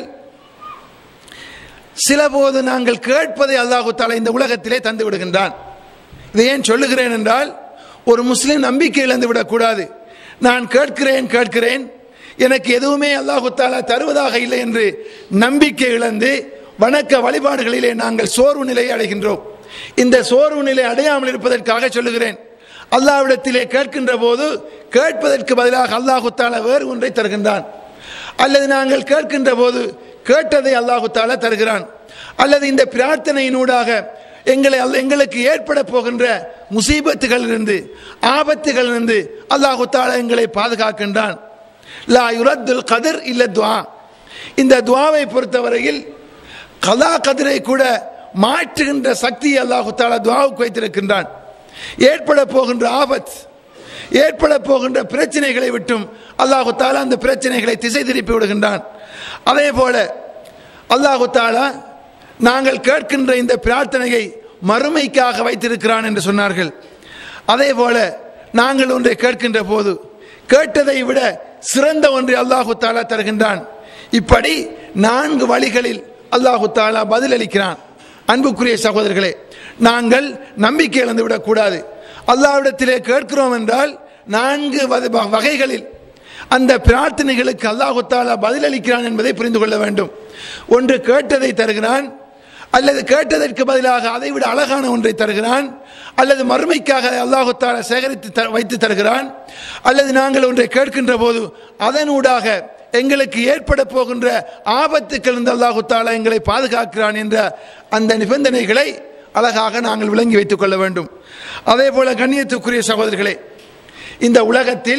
சில போது நாங்கள் கேட்பதை அல்லாஹு தாலா இந்த உலகத்திலே தந்து விடுகின்றான் இதை ஏன் சொல்லுகிறேன் என்றால் ஒரு முஸ்லீம் நம்பிக்கை இழந்து விடக்கூடாது நான் கேட்கிறேன் கேட்கிறேன் எனக்கு எதுவுமே அல்லாஹு தாலா தருவதாக இல்லை என்று நம்பிக்கை இழந்து வணக்க வழிபாடுகளிலே நாங்கள் சோர்வு நிலையை அடைகின்றோம் இந்த சோர்வு நிலை அடையாமல் இருப்பதற்காக சொல்லுகிறேன் அல்லாவிடத்திலே கேட்கின்ற போது கேட்பதற்கு பதிலாக அல்லாஹு தாலா வேறு ஒன்றை தருகின்றான் அல்லது நாங்கள் கேட்கின்ற போது கேட்டதை அல்லாஹு தாலா தருகிறான் அல்லது இந்த பிரார்த்தனையினூடாக எங்களை அல்ல எங்களுக்கு ஏற்பட போகின்ற முசீபத்துகளிலிருந்து ஆபத்துகளிலிருந்து அல்லாஹு தாலா எங்களை பாதுகாக்கின்றான் லா யுரத்துல் கதிர் இல்ல துவா இந்த துவாவை பொறுத்தவரையில் கலா கதிரை கூட மாற்றுகின்ற சக்தி அல்லாஹு தாலா துவாவுக்கு வைத்திருக்கின்றான் ஏற்பட போகின்ற ஆபத் ஏற்பட போகின்ற பிரச்சனைகளை விட்டும் அல்லாஹு தாலா அந்த பிரச்சனைகளை திசை திருப்பி விடுகின்றான் அதே போல அல்லாஹு தாலா நாங்கள் கேட்கின்ற இந்த பிரார்த்தனையை மறுமைக்காக வைத்திருக்கிறான் என்று சொன்னார்கள் அதே போல நாங்கள் ஒன்றை கேட்கின்ற போது கேட்டதை விட சிறந்த ஒன்றை அல்லாஹு தாலா தருகின்றான் இப்படி நான்கு வழிகளில் அல்லாஹு தாலா பதிலளிக்கிறான் அன்புக்குரிய சகோதரர்களே நாங்கள் நம்பிக்கை இழந்து விடக்கூடாது அல்லாவிடத்திலே கேட்கிறோம் என்றால் நான்கு வகை- வகைகளில் அந்த பிரார்த்தனைகளுக்கு அல்லாஹு தாலா பதிலளிக்கிறான் என்பதை புரிந்து கொள்ள வேண்டும் ஒன்று கேட்டதை தருகிறான் அல்லது கேட்டதற்கு பதிலாக அதை விட அழகான ஒன்றை தருகிறான் அல்லது மறுமைக்காக அல்லாஹு தாலா சேகரித்து த- வைத்து தருகிறான் அல்லது நாங்கள் ஒன்றை கேட்கின்ற போது அதனூடாக எங்களுக்கு ஏற்பட போகின்ற ஆபத்துக்களிருந்து அல்லாஹு தாலா எங்களை பாதுகாக்கிறான் என்ற அந்த நிபந்தனைகளை அழகாக நாங்கள் விளங்கி வைத்துக் கொள்ள வேண்டும் அதே போல கண்ணியத்துக்குரிய சகோதரர்களே இந்த உலகத்தில்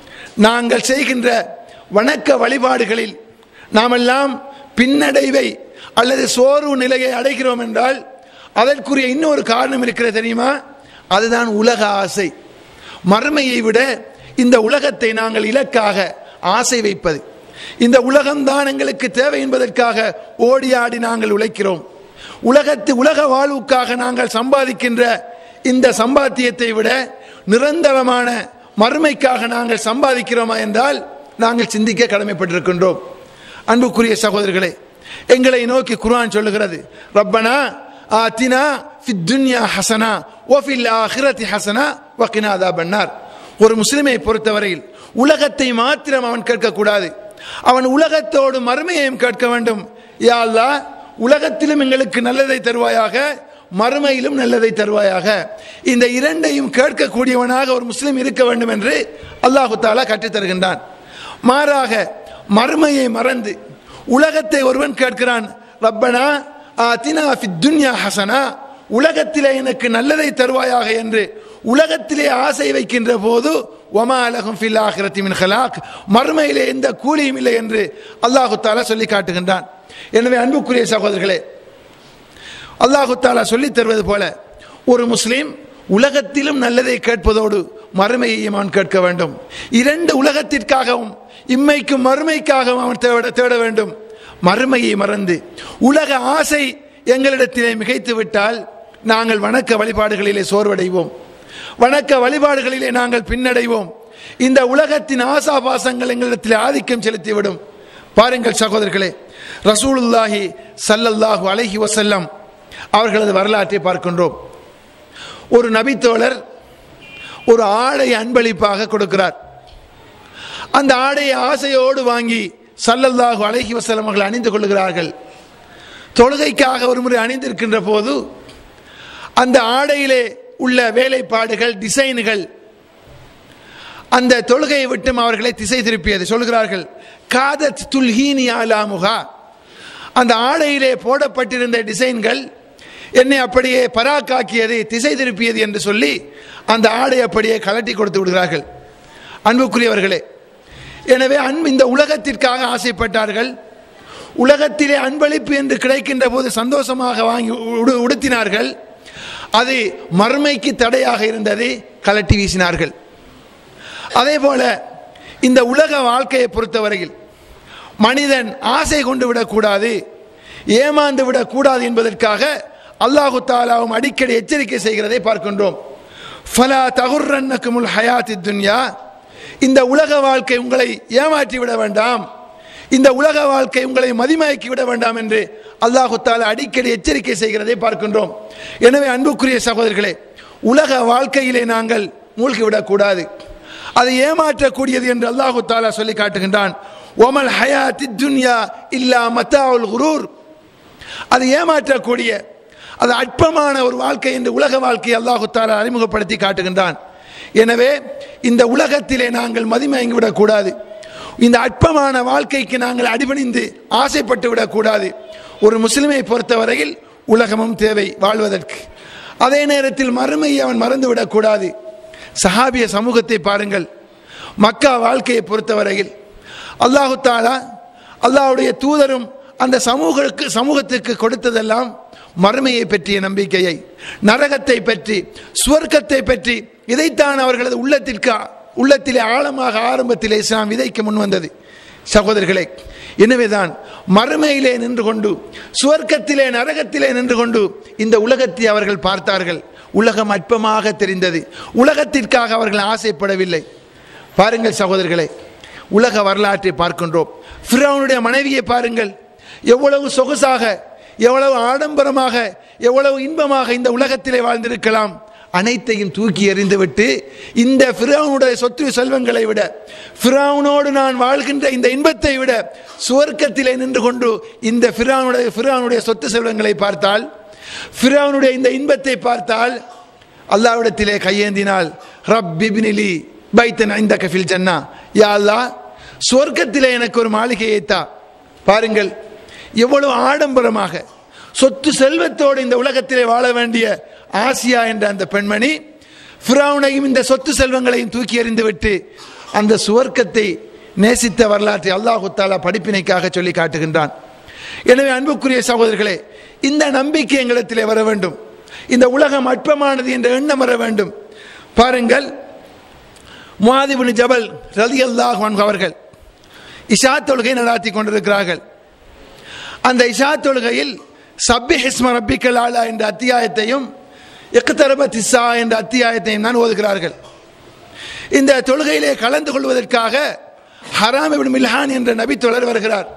நாங்கள் செய்கின்ற வணக்க வழிபாடுகளில் நாமெல்லாம் பின்னடைவை அல்லது சோர்வு நிலையை அடைகிறோம் என்றால் அதற்குரிய இன்னொரு காரணம் இருக்கிறது தெரியுமா அதுதான் உலக ஆசை மறுமையை விட இந்த உலகத்தை நாங்கள் இலக்காக ஆசை வைப்பது இந்த உலகம்தான் எங்களுக்கு தேவை என்பதற்காக ஓடி ஆடி நாங்கள் உழைக்கிறோம் உலகத்து உலக வாழ்வுக்காக நாங்கள் சம்பாதிக்கின்ற இந்த சம்பாத்தியத்தை விட நிரந்தரமான மறுமைக்காக நாங்கள் சம்பாதிக்கிறோமா என்றால் நாங்கள் சிந்திக்க கடமைப்பட்டிருக்கின்றோம் அன்புக்குரிய சகோதரர்களே எங்களை நோக்கி குர்ஆன் சொல்லுகிறது ரப்பனா ஆத்தினா ஃபித் துன்யா ஹசனா வஃபில் ஆஹிரத்தி ஹசனா வகினா அதாபன்னார் ஒரு முஸ்லிமை பொறுத்தவரையில் உலகத்தை மாத்திரம் அவன் கேட்கக்கூடாது அவன் உலகத்தோடு மறுமையையும் கேட்க வேண்டும் யா அல்லாஹ் உலகத்திலும் எங்களுக்கு நல்லதை தருவாயாக மறுமையிலும் நல்லதை தருவாயாக இந்த இரண்டையும் கேட்கக்கூடியவனாக ஒரு முஸ்லிம் இருக்க வேண்டும் என்று அல்லாஹு தாலா கற்றுத் தருகின்றான் மாறாக மறுமையை மறந்து உலகத்தை ஒருவன் கேட்கிறான் ரப்பனா ஆத்தினா ஃபித் துன்யா ஹசனா உலகத்திலே எனக்கு நல்லதை தருவாயாக என்று உலகத்திலே ஆசை வைக்கின்ற போது ஒமா அலகும் ஃபில் ஆஹிரத்தி மின் ஹலாக் மறுமையிலே எந்த கூலியும் இல்லை என்று அல்லாஹு தாலா சொல்லி காட்டுகின்றான் எனவே அன்புக்குரிய சகோதரர்களே அல்லாஹு தாலா சொல்லித் தருவது போல ஒரு முஸ்லீம் உலகத்திலும் நல்லதை கேட்பதோடு மறுமையையும் அவன் கேட்க வேண்டும் இரண்டு உலகத்திற்காகவும் இம்மைக்கும் மறுமைக்காகவும் அவன் தேட தேட வேண்டும் மறுமையை மறந்து உலக ஆசை எங்களிடத்திலே மிகைத்து விட்டால் நாங்கள் வணக்க வழிபாடுகளிலே சோர்வடைவோம் வணக்க வழிபாடுகளிலே நாங்கள் பின்னடைவோம் இந்த உலகத்தின் ஆசாபாசங்கள் எங்களிடத்தில் ஆதிக்கம் செலுத்திவிடும் பாருங்கள் சகோதரர்களே ரசூலுல்லாஹி ஸல்லல்லாஹு அலைஹி வஸல்லம் அவர்களது வரலாற்றை பார்க்கின்றோம் ஒரு நபித்தோழர் ஒரு ஆடை அன்பளிப்பாக கொடுக்கிறார் அந்த ஆடையை ஆசையோடு வாங்கி சல்லல்லாஹு அலைஹி வஸல்லம் அவர்கள் அணிந்து கொள்கிறார்கள் தொழுகைக்காக ஒரு முறை அணிந்திருக்கின்ற போது அந்த ஆடையிலே உள்ள வேலைப்பாடுகள் டிசைன்கள் அந்த தொழுகையை விட்டும் அவர்களை திசை திருப்பியது சொல்கிறார்கள் காதத் துல்ஹீனி அலாமுகா அந்த ஆடையிலே போடப்பட்டிருந்த டிசைன்கள் என்னை அப்படியே பராக்காக்கியது திசை திருப்பியது என்று சொல்லி அந்த ஆடை அப்படியே கலட்டி கொடுத்து விடுகிறார்கள் அன்புக்குரியவர்களே எனவே அன்பு இந்த உலகத்திற்காக ஆசைப்பட்டார்கள் உலகத்திலே அன்பளிப்பு என்று கிடைக்கின்ற போது சந்தோஷமாக வாங்கி உடு- உடுத்தினார்கள் அது மறுமைக்கு தடையாக இருந்தது கலட்டி வீசினார்கள் அதே போல இந்த உலக வாழ்க்கையை பொறுத்தவரையில் மனிதன் ஆசை கொண்டு விடக்கூடாது ஏமாந்து விடக்கூடாது என்பதற்காக அல்லாஹு தாலாவும் அடிக்கடி எச்சரிக்கை செய்கிறதை பார்க்கின்றோம் ஃபலா தகுர்ரன்னக்குமுல் ஹயாத்தி துன்யா இந்த உலக வாழ்க்கை உங்களை ஏமாற்றி விட வேண்டாம் இந்த உலக வாழ்க்கை உங்களை மதிமயக்கி விட வேண்டாம் என்று அல்லாஹு தாலா அடிக்கடி எச்சரிக்கை செய்கிறதை பார்க்கின்றோம் எனவே அன்புக்குரிய சகோதரர்களே உலக வாழ்க்கையிலே நாங்கள் மூழ்கிவிடக்கூடாது அதை ஏமாற்றக்கூடியது என்று அல்லாஹு தாலா சொல்லி காட்டுகின்றான் ஒமல் ஹயாத்தி துன்யா இல்லா மத்தாவுல் குரூர் அது ஏமாற்றக்கூடிய அது அற்பமான ஒரு வாழ்க்கை என்று உலக வாழ்க்கையை அல்லாஹு தாலா அறிமுகப்படுத்தி காட்டுகின்றான் எனவே இந்த உலகத்திலே நாங்கள் மதிமயங்கி விடக்கூடாது இந்த அற்பமான வாழ்க்கைக்கு நாங்கள் அடிபணிந்து ஆசைப்பட்டு விடக்கூடாது ஒரு முஸ்லிமை பொறுத்தவரையில் உலகமும் தேவை வாழ்வதற்கு அதே நேரத்தில் மறுமையை அவன் மறந்து விடக்கூடாது சஹாபிய சமூகத்தை பாருங்கள் மக்கா வாழ்க்கையை பொறுத்தவரையில் அல்லாஹு தாலா அல்லாஹ்வுடைய தூதரும் அந்த சமூகத்துக்கு சமூகத்துக்கு கொடுத்ததெல்லாம் மறுமையை பற்றிய நம்பிக்கையை நரகத்தை பற்றி சுவர்க்கத்தை பற்றி இதைத்தான் அவர்களது உள்ளத்திற்கு உள்ளத்திலே ஆழமாக ஆரம்பத்திலே இஸ்லாம் விதைக்க முன் வந்தது சகோதரர்களே எனவேதான் மறுமையிலே நின்று கொண்டு சுவர்க்கத்திலே நரகத்திலே நின்று கொண்டு இந்த உலகத்தை அவர்கள் பார்த்தார்கள் உலகம் அற்பமாக தெரிந்தது உலகத்திற்காக அவர்கள் ஆசைப்படவில்லை பாருங்கள் சகோதரர்களே உலக வரலாற்றை பார்க்கின்றோம் ஃபிரௌனுடைய மனைவியை பாருங்கள் எவ்வளவு சொகுசாக எவ்வளவு ஆடம்பரமாக எவ்வளவு இன்பமாக இந்த உலகத்திலே வாழ்ந்திருக்கலாம் அனைத்தையும் தூக்கி எறிந்துவிட்டு இந்த ஃபிரௌனுடைய சொத்து செல்வங்களை விட ஃபிரௌனோடு நான் வாழ்கின்ற இந்த இன்பத்தை விட சுவர்க்கத்திலே நின்று கொண்டு இந்த ஃபிரௌனுடைய ஃபிரௌனுடைய சொத்து செல்வங்களை பார்த்தால் ஃபிரௌனுடைய இந்த இன்பத்தை பார்த்தால் அல்லாவிடத்திலே கையேந்தினால் ரப்பிபினிலி பைத்தன் ஐந்த கஃபில் ஜன்னா யா அல்லாஹ் சொர்க்கத்திலே எனக்கு ஒரு மாளிகையை தா பாருங்கள் எவ்வளவு ஆடம்பரமாக சொத்து செல்வத்தோடு இந்த உலகத்திலே வாழ வேண்டிய ஆசியா என்ற அந்த பெண்மணி ஃபிரௌனையும் இந்த சொத்து செல்வங்களையும் தூக்கி எறிந்துவிட்டு அந்த சுவர்க்கத்தை நேசித்த வரலாற்றை அல்லாஹு தாலா படிப்பினைக்காக சொல்லி காட்டுகின்றான் எனவே அன்புக்குரிய சகோதரர்களே இந்த நம்பிக்கை எங்களிடத்திலே வர வேண்டும் இந்த உலகம் அற்பமானது என்ற எண்ணம் வர வேண்டும் பாருங்கள் முவாதிபின் ஜபல் ரதி அல்லாஹ் அவர்கள் இஷா தொழுகை நடாத்தி கொண்டிருக்கிறார்கள் அந்த இஷா தொழுகையில் சப்பி ஹிஸ்ம ரப்பிக்கல் ஆலா என்ற அத்தியாயத்தையும் இக்தரபத் இஸ்ஸா என்ற அத்தியாயத்தையும் தான் ஓதுகிறார்கள் இந்த தொழுகையிலே கலந்து கொள்வதற்காக ஹராம் இப்னு மில்ஹான் என்ற நபி தொடர் வருகிறார்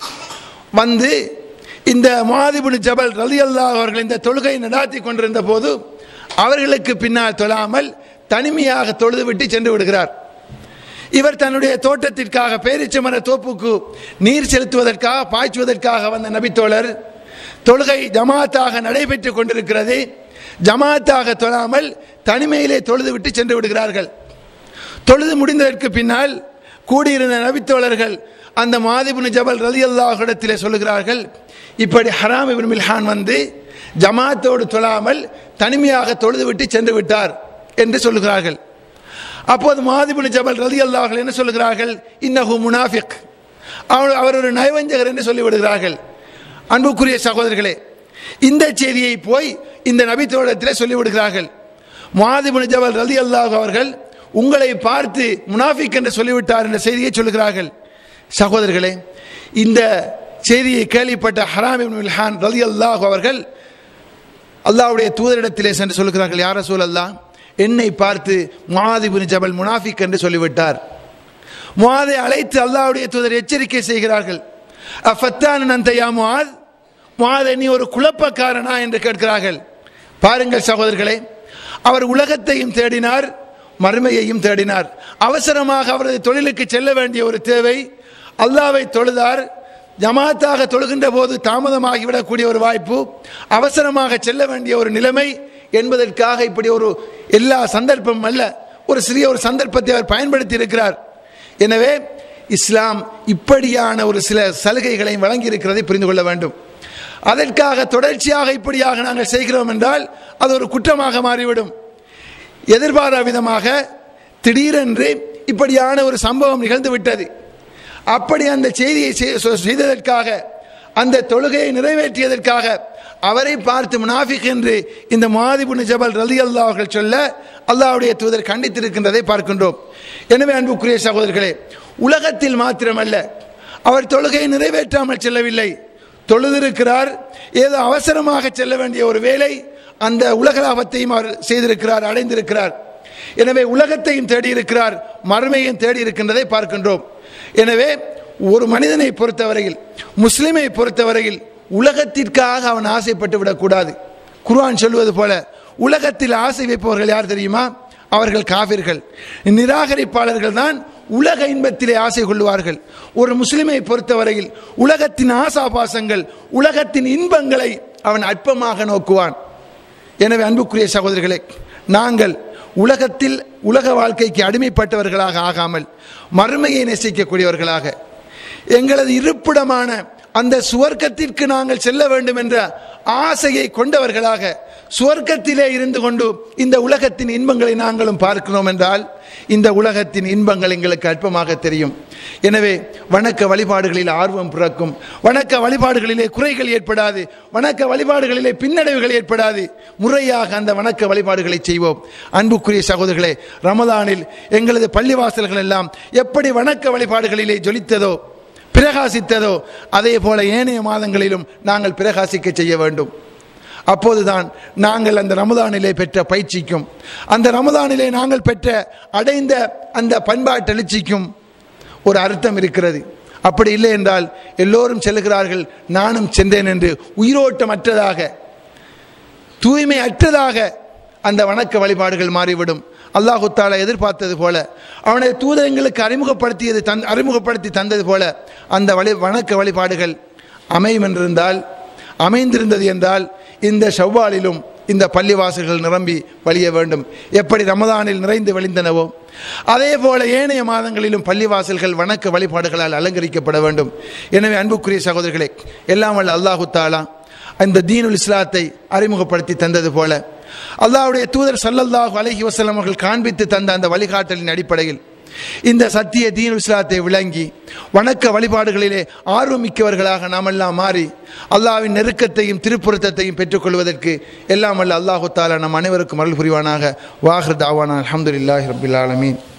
வந்து இந்த மாதிபுன் ஜபல் ரலி அல்லாஹ் அவர்கள் இந்த தொழுகையை நடாத்தி கொண்டிருந்த போது அவர்களுக்கு பின்னால் தொழாமல் தனிமையாக தொழுது விட்டு சென்று விடுகிறார் இவர் தன்னுடைய தோட்டத்திற்காக பேரிச்சமர தோப்புக்கு நீர் செலுத்துவதற்காக பாய்ச்சுவதற்காக வந்த நபித்தோழர் தொழுகை ஜமாத்தாக நடைபெற்றுக் கொண்டிருக்கிறது ஜமாத்தாக தொழாமல் தனிமையிலே தொழுது விட்டு சென்று விடுகிறார்கள் தொழுது முடிந்ததற்கு பின்னால் கூடியிருந்த நபித்தோழர்கள் அந்த மாதிபுன் ஜபல் ரலி அல்லாஹிடத்திலே சொல்லுகிறார்கள் இப்படி ஹராம் இபின் மில்ஹான் வந்து ஜமாத்தோடு தொழாமல் தனிமையாக தொழுது விட்டு சென்று விட்டார் என்று சொல்லுகிறார்கள் அப்போது மாதிபுன் ஜபல் ரலி அல்லாஹர்கள் என்ன சொல்லுகிறார்கள் இன்னஹு முனாஃபிக் அவர் அவர் ஒரு நயவஞ்சகர் என்று சொல்லிவிடுகிறார்கள் அன்புக்குரிய சகோதரர்களே இந்த செய்தியை போய் இந்த நபித்தோழத்திலே சொல்லிவிடுகிறார்கள் மாதிபுன் ஜபல் ரலி அல்லாஹ் அவர்கள் உங்களை பார்த்து முனாஃபிக் என்று சொல்லிவிட்டார் என்ற செய்தியை சொல்லுகிறார்கள் சகோதரர்களே இந்த செய்தியை கேள்விப்பட்ட ஹராம் இப்னு மில்ஹான் ரலி அல்லாஹ் அவர்கள் அல்லாஹ்வுடைய தூதரிடத்திலே சென்று சொல்லுகிறார்கள் யார சூழல்லா என்னை பார்த்து முஆதிபின் ஜபல் முனாஃபிக் என்று சொல்லிவிட்டார் முஆதை அழைத்து அல்லாஹ்வுடைய தூதர் எச்சரிக்கை செய்கிறார்கள் அஃபத்தான் அந்த யா முஆத் முஆத் நீ ஒரு குழப்பக்காரனா என்று கேட்கிறார்கள் பாருங்கள் சகோதரர்களே அவர் உலகத்தையும் தேடினார் மறுமையையும் தேடினார் அவசரமாக அவரது தொழிலுக்கு செல்ல வேண்டிய ஒரு தேவை அல்லாவை தொழுதார் ஜமாத்தாக தொழுகின்ற போது தாமதமாகிவிடக்கூடிய ஒரு வாய்ப்பு அவசரமாக செல்ல வேண்டிய ஒரு நிலைமை என்பதற்காக இப்படி ஒரு எல்லா சந்தர்ப்பம் அல்ல ஒரு சிறிய ஒரு சந்தர்ப்பத்தை அவர் பயன்படுத்தி இருக்கிறார் எனவே இஸ்லாம் இப்படியான ஒரு சில சலுகைகளையும் வழங்கி இருக்கிறதை புரிந்து கொள்ள வேண்டும் அதற்காக தொடர்ச்சியாக இப்படியாக நாங்கள் செய்கிறோம் என்றால் அது ஒரு குற்றமாக மாறிவிடும் எதிர்பாரா விதமாக திடீரென்று இப்படியான ஒரு சம்பவம் நிகழ்ந்து விட்டது அப்படி அந்த செய்தியை செய்- சொ- செய்ததற்காக அந்த தொழுகையை நிறைவேற்றியதற்காக அவரை பார்த்து முனாஃபிக் என்று இந்த மாதிபுன் ஜபல் ரலி அல்லாஹ் அவர்கள் சொல்ல அல்லாஹ்வுடைய தூதர் கண்டித்திருக்கின்றதை பார்க்கின்றோம் எனவே அன்புக்குரிய சகோதரர்களே உலகத்தில் மாத்திரமல்ல அவர் தொழுகையை நிறைவேற்றாமல் செல்லவில்லை தொழுதிருக்கிறார் ஏதோ அவசரமாக செல்ல வேண்டிய ஒரு வேலை அந்த உலக லாபத்தையும் அவர் செய்திருக்கிறார் அடைந்திருக்கிறார் எனவே உலகத்தையும் தேடி இருக்கிறார் மறுமையும் தேடி இருக்கின்றதை பார்க்கின்றோம் எனவே ஒரு மனிதனை பொறுத்தவரையில் முஸ்லிமை பொறுத்தவரையில் உலகத்திற்காக அவன் ஆசைப்பட்டு விடக்கூடாது குர்ஆன் சொல்வது போல உலகத்தில் ஆசை வைப்பவர்கள் யார் தெரியுமா அவர்கள் காவிர்கள் நிராகரிப்பாளர்கள் தான் உலக இன்பத்திலே ஆசை கொள்வார்கள் ஒரு முஸ்லிமை பொறுத்தவரையில் உலகத்தின் ஆசாபாசங்கள் உலகத்தின் இன்பங்களை அவன் அற்பமாக நோக்குவான் எனவே அன்புக்குரிய சகோதரர்களே நாங்கள் உலகத்தில் உலக வாழ்க்கைக்கு அடிமைப்பட்டவர்களாக ஆகாமல் மறுமையை நேசிக்கக்கூடியவர்களாக எங்களது இருப்பிடமான அந்த சுவர்க்கத்திற்கு நாங்கள் செல்ல வேண்டும் என்ற ஆசையை கொண்டவர்களாக சுவர்க்கத்திலே இருந்து கொண்டு இந்த உலகத்தின் இன்பங்களை நாங்களும் பார்க்கிறோம் என்றால் இந்த உலகத்தின் இன்பங்கள் எங்களுக்கு அற்பமாக தெரியும் எனவே வணக்க வழிபாடுகளில் ஆர்வம் பிறக்கும் வணக்க வழிபாடுகளிலே குறைகள் ஏற்படாது வணக்க வழிபாடுகளிலே பின்னடைவுகள் ஏற்படாது முறையாக அந்த வணக்க வழிபாடுகளை செய்வோம் அன்புக்குரிய சகோதரர்களே ரமதானில் எங்களது பள்ளிவாசல்கள் எல்லாம் எப்படி வணக்க வழிபாடுகளிலே ஜொலித்ததோ பிரகாசித்ததோ அதே போல ஏனைய மாதங்களிலும் நாங்கள் பிரகாசிக்க செய்ய வேண்டும் அப்போதுதான் நாங்கள் அந்த ரமதானிலே பெற்ற பயிற்சிக்கும் அந்த ரமதானிலே நாங்கள் பெற்ற அடைந்த அந்த பண்பாட்டு எழுச்சிக்கும் ஒரு அர்த்தம் இருக்கிறது அப்படி இல்லை என்றால் எல்லோரும் செல்லுகிறார்கள் நானும் சென்றேன் என்று உயிரோட்டமற்றதாக தூய்மை அற்றதாக அந்த வணக்க வழிபாடுகள் மாறிவிடும் அல்லாஹு தாலா எதிர்பார்த்தது போல அவனை தூதரங்களுக்கு அறிமுகப்படுத்தியது தன் அறிமுகப்படுத்தி தந்தது போல அந்த வழி வணக்க வழிபாடுகள் அமையும் என்றிருந்தால் அமைந்திருந்தது என்றால் இந்த செவ்வாலிலும் இந்த பள்ளிவாசல்கள் நிரம்பி வழிய வேண்டும் எப்படி ரமதானில் நிறைந்து வழிந்தனவோ அதே போல ஏனைய மாதங்களிலும் பள்ளிவாசல்கள் வணக்க வழிபாடுகளால் அலங்கரிக்கப்பட வேண்டும் எனவே அன்புக்குரிய சகோதரர்களே எல்லாம் வல்ல அல்லாஹு தாலா இந்த தீனுல் இஸ்லாத்தை அறிமுகப்படுத்தி தந்தது போல அல்லாஹ்வுடைய தூதர் ஸல்லல்லாஹு அலைஹி வஸல்லம் அவர்கள் காண்பித்து தந்த அந்த வழிகாட்டலின் அடிப்படையில் இந்த சத்திய தீனுல் இஸ்லாத்தை விளங்கி வணக்க வழிபாடுகளிலே ஆர்வமிக்கவர்களாக நாமெல்லாம் மாறி அல்லாஹ்வின் நெருக்கத்தையும் திருப்புறத்தையும் பெற்றுக்கொள்வதற்கு எல்லாம் வல்ல அல்லாஹு தாலா நம் அனைவருக்கும் அருள் புரிவானாக வாஹர் தாவானா அல்ஹம்துலில்லாஹி ரபில் ஆலமீன்